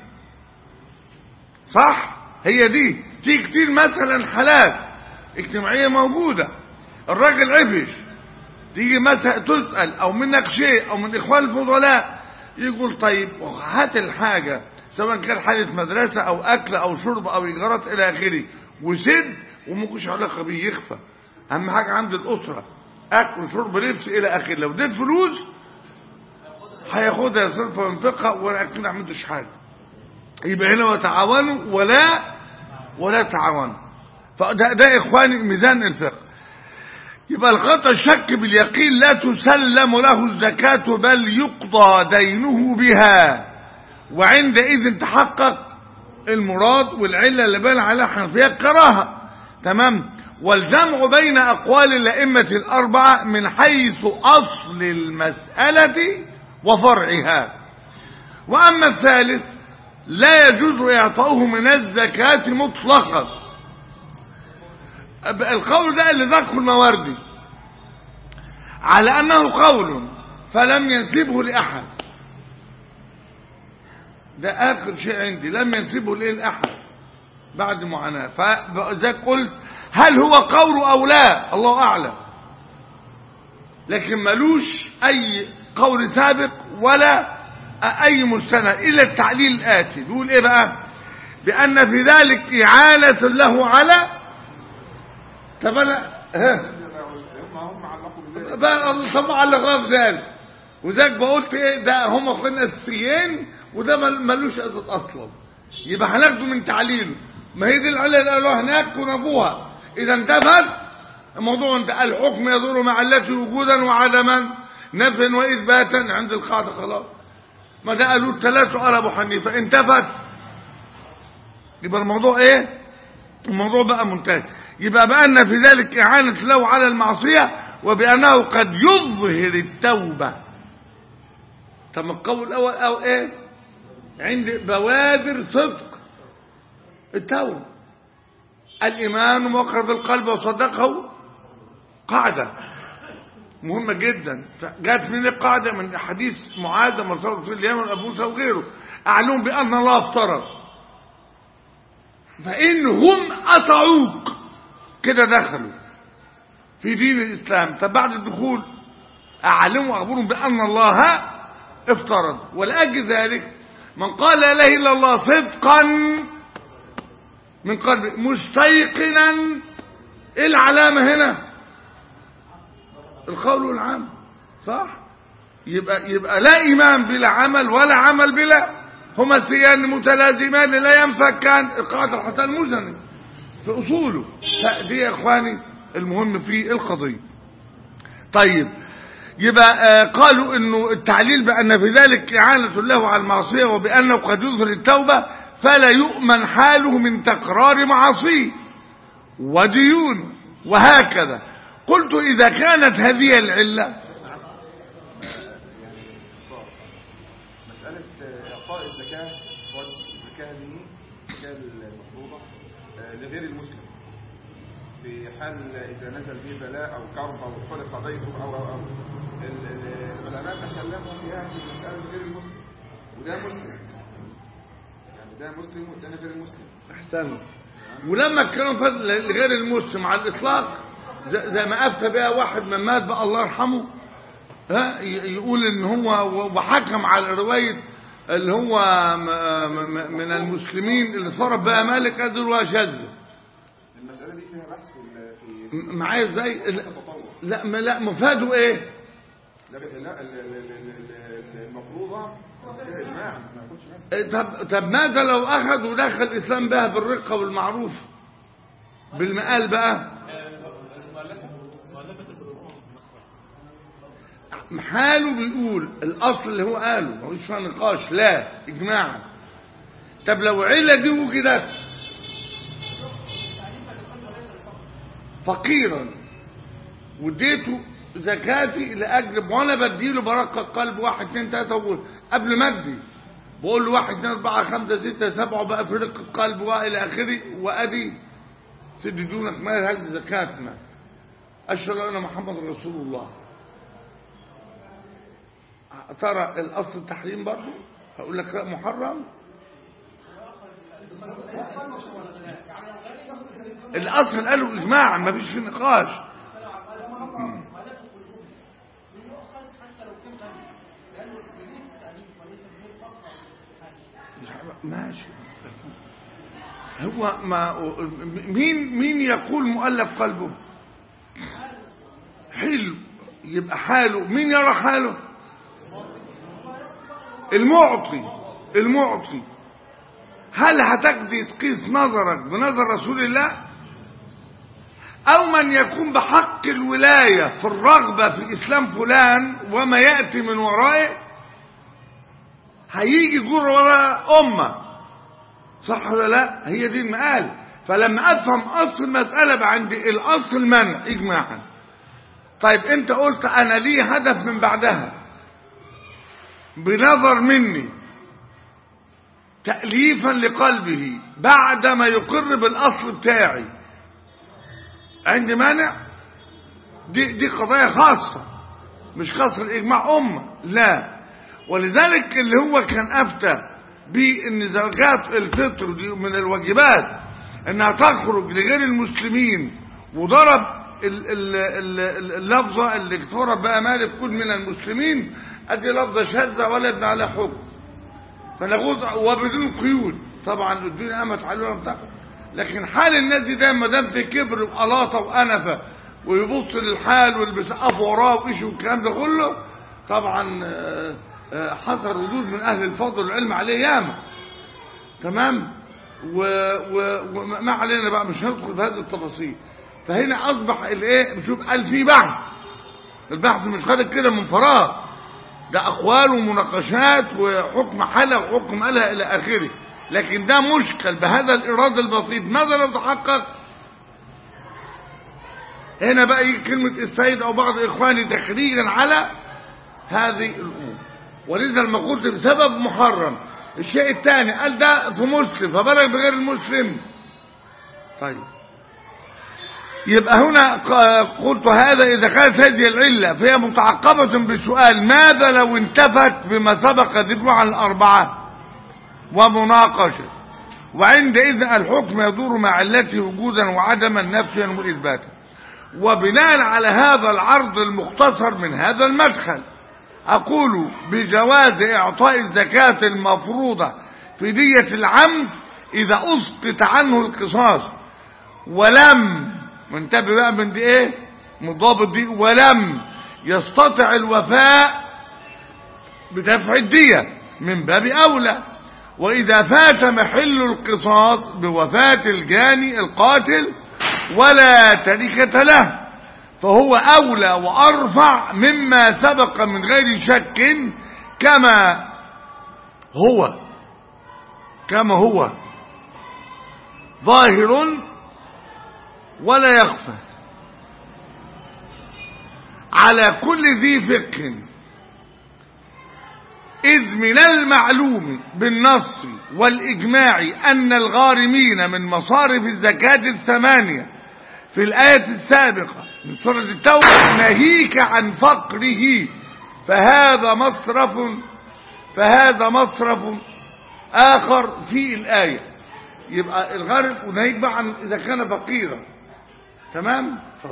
صح هي دي في كتير مثلا حالات اجتماعيه موجوده الراجل عفش تيجي مثلا تسال او منك شيء او من اخوان الفضلاء يقول طيب هات الحاجه سواء كان حاله مدرسه او اكل او شرب او ايجارات الى اخره وسد وممكنش علاقه بيه يخفى اهم حاجه عند الاسره اكل وشرب لبس الى اخره لو اديت فلوس هياخدها يصرفها وينفقها ولكن ما عملتش حاجه يبقى هنا وتعاونوا ولا ولا تعاونوا فده ده اخواني ميزان الفقه يبقى الخطأ الشك باليقين لا تسلم له الزكاة بل يقضى دينه بها وعندئذ تحقق المراد والعلة اللي بان عليها حنفية كراهة تمام والجمع بين أقوال الأئمة الأربعة من حيث أصل المسألة وفرعها وأما الثالث لا يجوز إعطاؤه من الزكاة مطلقا القول ده اللي ذكره المواردي على أنه قول فلم ينسبه لأحد ده آخر شيء عندي لم ينسبه ليه لأحد بعد معاناة فذلك قلت هل هو قول او لا الله اعلم لكن ملوش اي قول سابق ولا اي مستند الا التعليل الاتي بيقول ايه بقى بان في ذلك اعانه له على طب انا ها هم هم علقوا بذلك بقى الله طبعا على غير ذلك وذاك بقولت ايه ده هم اخواننا اساسيين وده مل- ملوش اساس اصلا يبقى هناخده من تعليله ما هي دي العله اللي قالوها هناك ونبوها اذا انتفت الموضوع انت الحكم يدور مع التي وجودا وعدما نفيا واثباتا عند القاعده خلاص ما ده قالوا الثلاثه قال ابو حنيفه انتفت يبقى الموضوع ايه الموضوع بقى منتهي يبقى بأن في ذلك إعانة له على المعصية وبأنه قد يظهر التوبة طب ما القول الأول أو إيه عند بوادر صدق التوبة الإيمان موقر في القلب وصدقه قاعدة مهمة جدا جات من القاعدة من حديث معاذ مرسل في اليمن أبو موسى وغيره أعلم بأن الله افترض فإن هم أطعوك كده دخلوا في دين الإسلام طب بعد الدخول أعلموا أخبرهم بأن الله افترض ولأجل ذلك من قال لا إله إلا الله صدقا من قلبه مستيقنا إيه العلامة هنا القول العام صح يبقى يبقى لا إيمان بلا عمل ولا عمل بلا هما الثيان متلازمان لا ينفكان القاعدة الحسن المزني في أصوله دي يا إخواني المهم في القضية طيب يبقى آه قالوا انه التعليل بأن في ذلك إعانة له على المعصية وبأنه قد يظهر التوبة فلا يؤمن حاله من تكرار معاصيه وديون وهكذا قلت إذا كانت هذه العلة مسألة إعطاء الزكاة والزكاة دي الزكاة المفروضة آه، لغير المسلم في حال إذا نزل به بلاء أو كرب أو خلق ضيفه أو أو أو ال- ال- العلماء تكلموا فيها في مسألة غير المسلم وده مسلم يعني ده مسلم والتاني غير المسلم احسن ولما اتكلموا فضل لغير المسلم على الاطلاق زي زي ما افتى بها واحد من مات بقى الله يرحمه ها ي- يقول ان هو و- وحكم على روايه اللي هو م- م- من المسلمين اللي صرف بها مالك قدر شاذ المسألة دي فيها بحث في ال- في م- معايا ازاي ال- التطور لا ما- لا مفاده ايه لا لا ال- ال- ال- ال- المفروضة فيها إجماع ما ياخدش منها إيه طب طب ماذا لو اخذ ودخل الاسلام بها بالرقه والمعروف بالمقال بقى حاله بيقول الاصل اللي هو قاله مفيش فيها نقاش لا اجماعا طب لو عله دي وجدت فقيرا واديته زكاتي لاجل وانا بديله برقه قلب واحد اتنين تلاته وقول قبل ما ادي بقول له واحد اتنين اربعه خمسه سته سبعه بقى في رقه قلب والى اخره وادي سد دونك مال هل زكاتنا اشهد ان محمد رسول الله ترى الاصل التحريم برضه هقول لك لا محرم الاصل قالوا اجماعا ما فيش في نقاش ماشي هو ما مين مين يقول مؤلف قلبه حلو يبقى حاله مين يرى حاله المعطي المعطي هل هتقضي تقيس نظرك بنظر رسول الله او من يكون بحق الولاية في الرغبة في اسلام فلان وما يأتي من ورائه هيجي يجر وراء امة صح ولا لا هي دي المقال فلما افهم اصل المسألة بقى عندي الاصل منع اجماعا طيب انت قلت انا لي هدف من بعدها بنظر مني تأليفا لقلبه بعدما يقر بالأصل بتاعي عندي مانع دي, دي قضايا خاصة مش خاصة الإجماع أمة لا ولذلك اللي هو كان أفتى بأن زكاة الفطر دي من الواجبات أنها تخرج لغير المسلمين وضرب ال- ال- ال- ال- اللفظة اللي اكتفرت بقى مالك كل من المسلمين ادي لفظة شاذة ولا ابن على حكم فناخد وبدون قيود طبعا الدنيا قامت عليه ولا بتاع لكن حال الناس دي دايما دام في كبر وقلاطه وانفه ويبص للحال واللي بيسقف وراه وإيش والكلام ده كله طبعا آه، آه، حصل ردود من اهل الفضل والعلم عليه ياما تمام و- و- وما علينا بقى مش هندخل في هذه التفاصيل فهنا اصبح الايه بتشوف قال في بحث البحث مش خارج كده من فراغ ده اقوال ومناقشات وحكم حلا وحكم قالها الى اخره لكن ده مشكل بهذا الايراد البسيط ماذا لو تحقق هنا بقى يجي كلمة السيد او بعض اخواني تخريجا على هذه الامور ولذا لما قلت بسبب محرم الشيء الثاني قال ده في مسلم فبالك بغير المسلم طيب يبقى هنا ق- قلت هذا إذا كانت هذه العلة فهي متعقبة بسؤال ماذا لو انتفت بما سبق ذكره عن الأربعة ومناقشة وعندئذ الحكم يدور مع علته وجودا وعدما نفيا وإثباتا وبناء على هذا العرض المختصر من هذا المدخل أقول بجواز إعطاء الزكاة المفروضة في دية العمد إذا أسقط عنه القصاص ولم منتبه بقى من دي ايه مضابط دي ولم يستطع الوفاء بدفع الدية من باب أولى وإذا فات محل القصاص بوفاة الجاني القاتل ولا تركة له فهو أولى وأرفع مما سبق من غير شك كما هو كما هو ظاهر ولا يخفى على كل ذي فقه إذ من المعلوم بالنص والإجماع أن الغارمين من مصارف الزكاة الثمانية في الآية السابقة من سورة التوبة ناهيك عن فقره فهذا مصرف فهذا مصرف آخر في الآية يبقى الغارم وناهيك بقى عن إذا كان فقيرا تمام اتفضل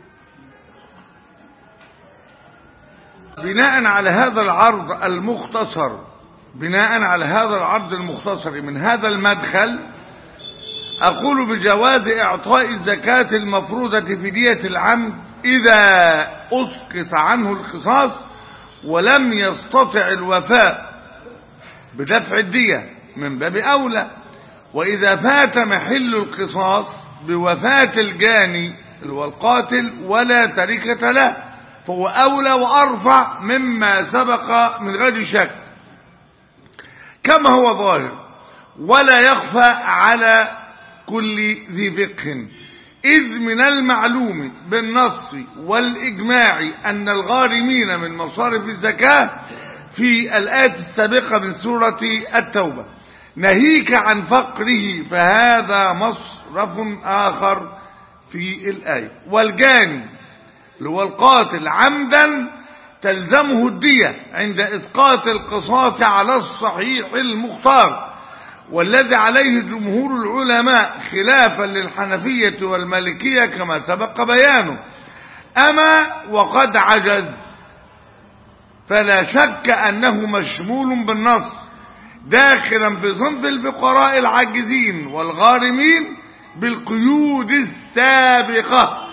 بناء على هذا العرض المختصر بناء على هذا العرض المختصر من هذا المدخل أقول بجواز إعطاء الزكاة المفروضة في دية العمد إذا أسقط عنه القصاص ولم يستطع الوفاء بدفع الدية من باب أولى وإذا فات محل القصاص بوفاة الجاني والقاتل ولا تركة له فهو أولى وأرفع مما سبق من غير شك كما هو ظاهر ولا يخفى على كل ذي فقه إذ من المعلوم بالنص والإجماع أن الغارمين من مصارف الزكاة في الآية السابقة من سورة التوبة نهيك عن فقره فهذا مصرف آخر في الآية والجاني اللي هو القاتل عمدا تلزمه الدية عند إسقاط القصاص على الصحيح المختار والذي عليه جمهور العلماء خلافا للحنفية والمالكية كما سبق بيانه أما وقد عجز فلا شك أنه مشمول بالنص داخلا في صنف الفقراء العاجزين والغارمين بالقيود السابقة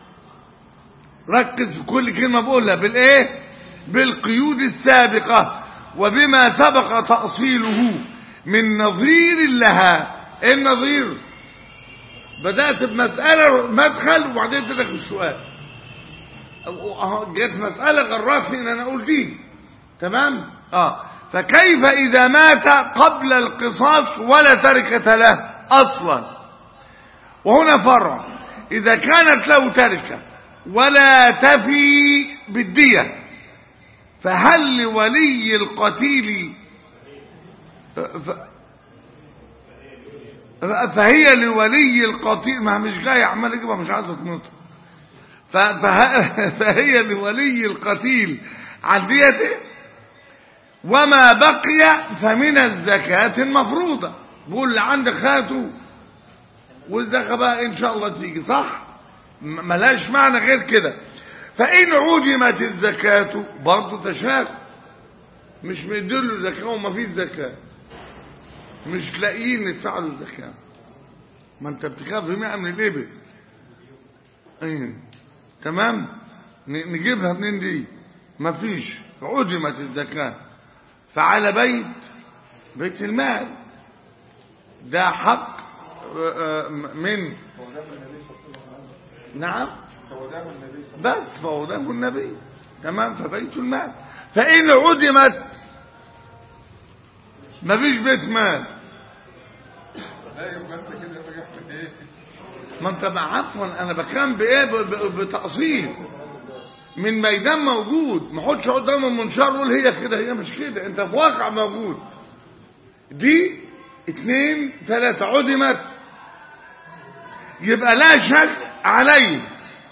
ركز في كل كلمة بقولها بالايه بالقيود السابقة وبما سبق تأصيله من نظير لها ايه النظير بدأت بمسألة مدخل وبعدين تدخل السؤال جت مسألة غرتني ان انا اقول دي تمام اه فكيف اذا مات قبل القصاص ولا تركة له اصلا وهنا فرع اذا كانت له تركة ولا تفي بالدية فهل لولي القتيل فهي لولي القتيل ما مش جاي عمال يجيبها مش عايزه تنطق فهي لولي القتيل عن ديته وما بقي فمن الزكاة المفروضة بقول اللي عندك هاته والزكاة بقى ان شاء الله تيجي صح م- ملاش معنى غير كده فإن عدمت الزكاة برضه تشاك مش مديله زكاة وما فيش زكاة مش لاقيين يدفعوا له الزكاة ما انت بتخاف في 100 من الإبل ايه تمام ن- نجيبها منين دي مفيش عدمت الزكاة فعلى بيت بيت المال ده حق آه، آه، من فوداه النبي صلى الله عليه وسلم نعم فوداه النبي صلى الله عليه بس فوضاه النبي تمام فبيت المال فإن عدمت مفيش بيت مال وسلم لا يبقى انت كده رجعت ايه ما انت بقى عفوا انا بكام بايه ب- ب- بتقسيط من ميدان موجود ما احطش قدام المنشار واقول هي كده هي مش كده انت في واقع موجود دي اتنين تلاتة عدمت يبقى لا شك عليه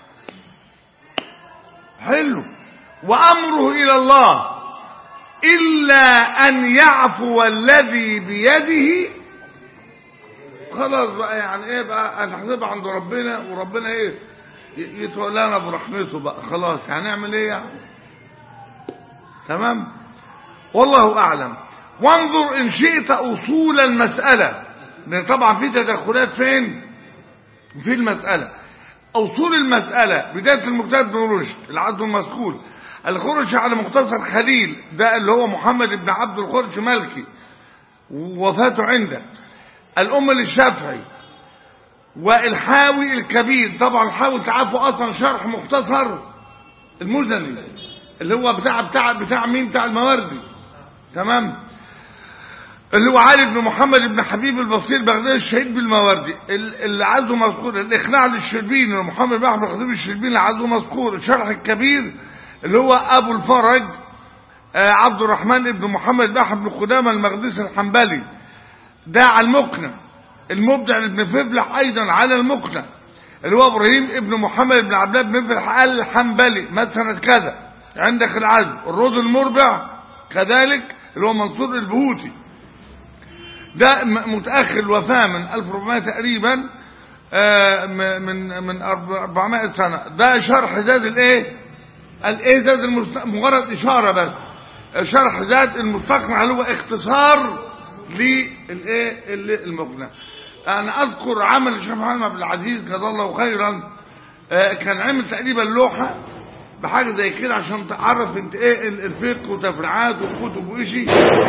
حلو وامره الى الله الا ان يعفو الذي بيده خلاص بقى يعني ايه بقى هنحسبها عند ربنا وربنا ايه ي- يتولانا برحمته بقى خلاص هنعمل ايه يعني تمام والله اعلم وانظر ان شئت اصول المسألة لان طبعا في تدخلات فين في المسألة اصول المسألة بداية المجتهد بن رشد العبد المذكور الخرج على مختصر خليل ده اللي هو محمد بن عبد الخرج مالكي وفاته عنده الأم للشافعي والحاوي الكبير طبعا حاول تعرفوا أصلا شرح مختصر المزني اللي هو بتاع بتاع بتاع مين بتاع المواردي تمام اللي هو علي بن محمد بن حبيب البصير بغداد الشهيد بالمواردي ال- اللي عزه مذكور الإقناع للشربيني محمد بن أحمد خطيب الشربيني اللي عزه مذكور الشرح الكبير اللي هو أبو الفرج آه، عبد الرحمن بن محمد بن أحمد بن قدامة المقدسي الحنبلي ده على المقنع المبدع ابن فبلح ايضا على المقنع اللي هو ابراهيم ابن محمد بن عبد الله بن فبلح الحنبلي مات سنة كذا عندك العزم الرود المربع كذلك اللي هو منصور البهوتي ده م- متأخر الوفاة من 1400 تقريبا آه، م- من من 400 سنة ده شرح زاد الايه الايه زاد المست... مجرد اشارة بس شرح زاد المستقنع اللي هو اختصار للايه اللي- المقنع انا اذكر عمل الشيخ محمد عبد العزيز جزاه الله خيرا آه، كان عمل تقريبا لوحه بحاجه زي كده عشان تعرف انت ايه ال- الفقه وتفريعات وكتب وإشي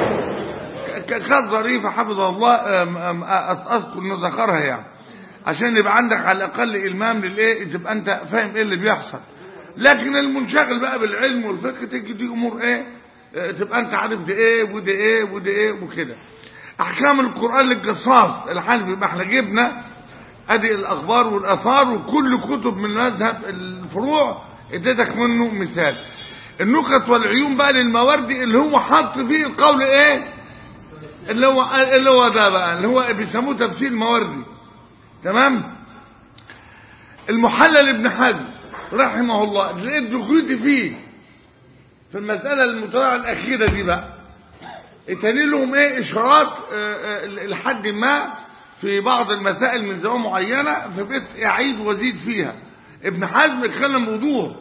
ك- كانت ظريفه حفظه الله آم، آم، أ- اذكر انه ذكرها يعني عشان يبقى عندك على الاقل المام للايه تبقى انت فاهم ايه اللي بيحصل لكن المنشغل بقى بالعلم والفقه تيجي دي امور ايه آه، تبقى انت عارف ده ايه وده ايه وده ايه وكده احكام القران للقصاص الحنفي يبقى احنا جبنا ادي الاخبار والاثار وكل كتب من مذهب الفروع اديتك منه مثال النكت والعيون بقى للمواردي اللي هو حط فيه القول ايه اللي هو اللي هو ده بقى اللي هو بيسموه تفسير المواردي تمام المحلل ابن حزم رحمه الله لقيت دخولتي فيه في المسألة المتابعة الأخيرة دي بقى اتاني لهم ايه اشارات آه، آه، لحد ما في بعض المسائل من زمان معينة فبقيت اعيد وازيد فيها ابن حزم اتكلم بوضوح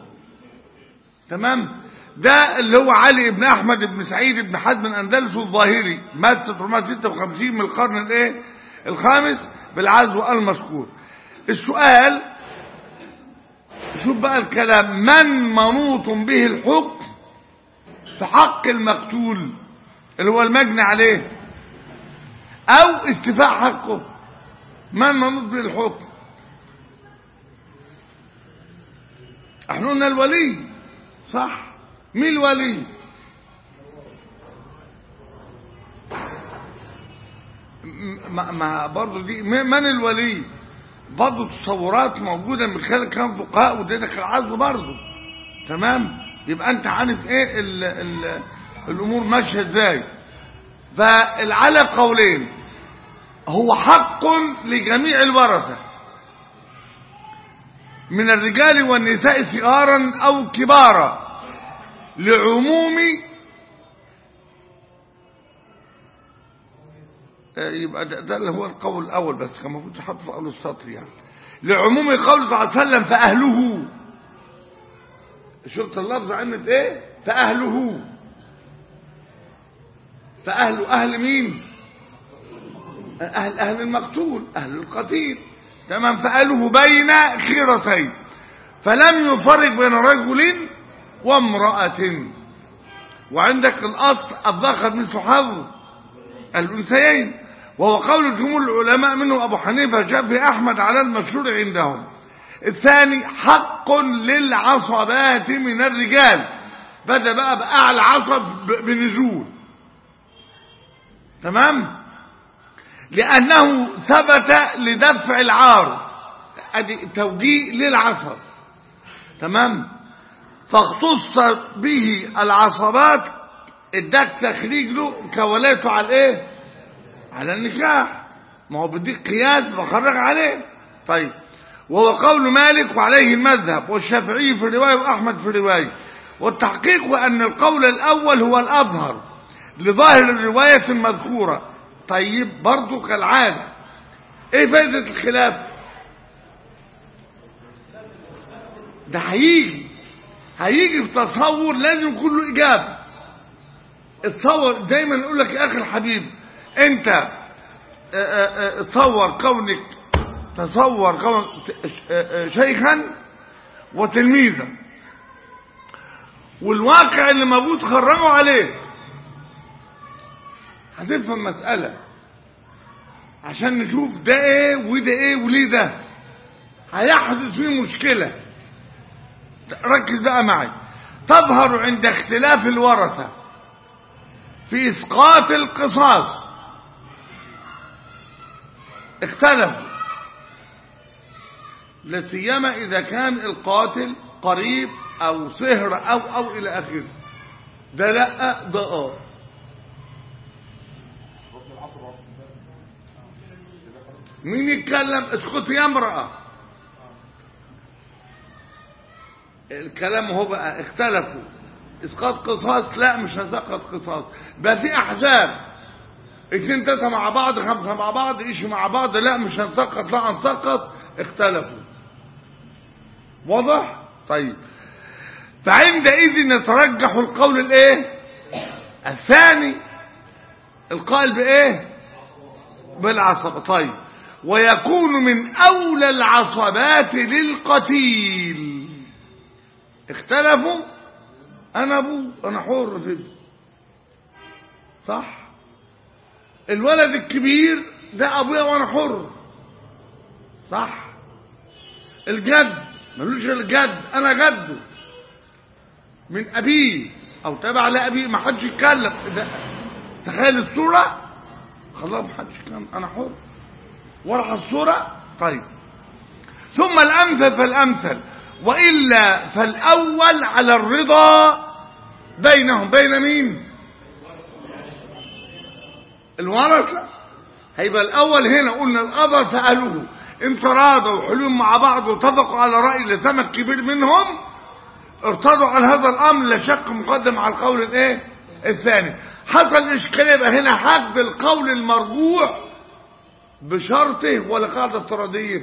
تمام ده اللي هو علي بن احمد بن سعيد بن حزم الاندلسي الظاهري مات 656 من القرن الايه الخامس بالعزو المذكور السؤال شوف بقى الكلام من منوط به الحكم في حق المقتول اللي هو المجني عليه او استيفاء حقه من منوط به الحكم احنا قلنا الولي صح مين الولي م- ما, ما برضه دي م- من الولي برضه تصورات موجوده من خلال كام فقهاء وديتك العزل برضه تمام يبقى انت عارف ايه ال ال الامور ماشيه ازاي فالعلى قولين هو حق لجميع الورثه من الرجال والنساء صغارا او كبارا لعموم آه، يبقى ده, ده اللي هو القول الاول بس كان المفروض تحط في اول السطر يعني لعموم قوله صلى الله عليه وسلم فأهله شفت اللفظ عمت ايه فأهله فأهل أهل مين أهل, أهل المقتول أهل القتيل تمام فأهله بين خيرتين فلم يفرق بين رجل وامرأة وعندك الأصل الذكر مثل حظ الأنثيين وهو قول جمهور العلماء منه أبو حنيفة شافعي أحمد على المشهور عندهم الثاني حق للعصبات من الرجال بدأ بقى بأعلى عصب بنزول تمام لأنه ثبت لدفع العار ادي توجيه للعصب تمام فاختص به العصبات اداك تخريج له كولاته على الايه على النكاح ما هو بديك قياس بخرج عليه طيب وهو قول مالك وعليه المذهب والشافعي في رواية وأحمد في رواية والتحقيق أن القول الأول هو الأظهر لظاهر الرواية المذكورة طيب برضو كالعادة ايه فائدة الخلاف ده هيجي هيجي في تصور لازم يكون له إجابة اتصور دايما يقول لك يا أخي الحبيب أنت اه اه تصور كونك تصور كونك شيخا وتلميذا والواقع اللي موجود خرجوا عليه هتفهم مسألة عشان نشوف ده ايه وده ايه وليه ده هيحدث فيه مشكلة ركز بقى معي تظهر عند اختلاف الورثة في اسقاط القصاص اختلفوا لسيما اذا كان القاتل قريب او صهر او او الى اخره ده لا ده اه ركن العصر عصر مين يتكلم اسكت يا امرأة الكلام هو بقى اختلفوا اسقاط قصاص لا مش هسقط قصاص بقى في احزاب اتنين تلاته مع بعض خمسه مع بعض ايش مع بعض لا مش هنسقط لا هنسقط اختلفوا واضح طيب فعندئذ يترجح القول الايه الثاني القائل بايه بالعصبة طيب ويكون من أولى العصبات للقتيل اختلفوا أنا أبوه أنا حر في ده صح الولد الكبير ده أبويا وأنا حر صح الجد ملوش الجد أنا جده من أبيه أو تابع لأبيه ما حدش يتكلم ده تخيل الصورة خلاص ما حدش يتكلم أنا حر ورح الصورة طيب ثم الأمثل فالأمثل وإلا فالأول على الرضا بينهم بين مين الورثة هيبقى الأول هنا قلنا الأبر فقالوه ان تراضوا وحلوين مع بعض واتفقوا على رأي اللي تم الكبير منهم ارتضوا على هذا الأمر لا شك مقدم على القول الايه الثاني حصل إشكالية يبقى هنا حد القول المرجوح بشرطه ولا قاعدة افتراضية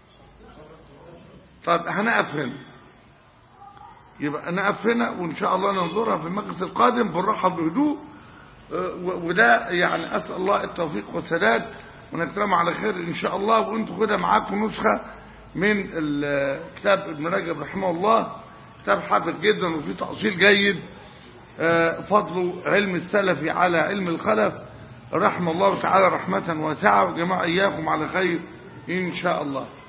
طب هنقف هنا يبقى نقف هنا وإن شاء الله ننظرها في المجلس القادم بالراحة بهدوء أه، و- وده يعني أسأل الله التوفيق والسداد ونكرم على خير إن شاء الله وأنتوا كده معاكم نسخة من ال- كتاب ابن رجب رحمه الله كتاب حافظ جدا وفيه تأصيل جيد آه، فضل علم السلف على علم الخلف رحم الله تعالى رحمة واسعة وجمع إياكم على خير إن شاء الله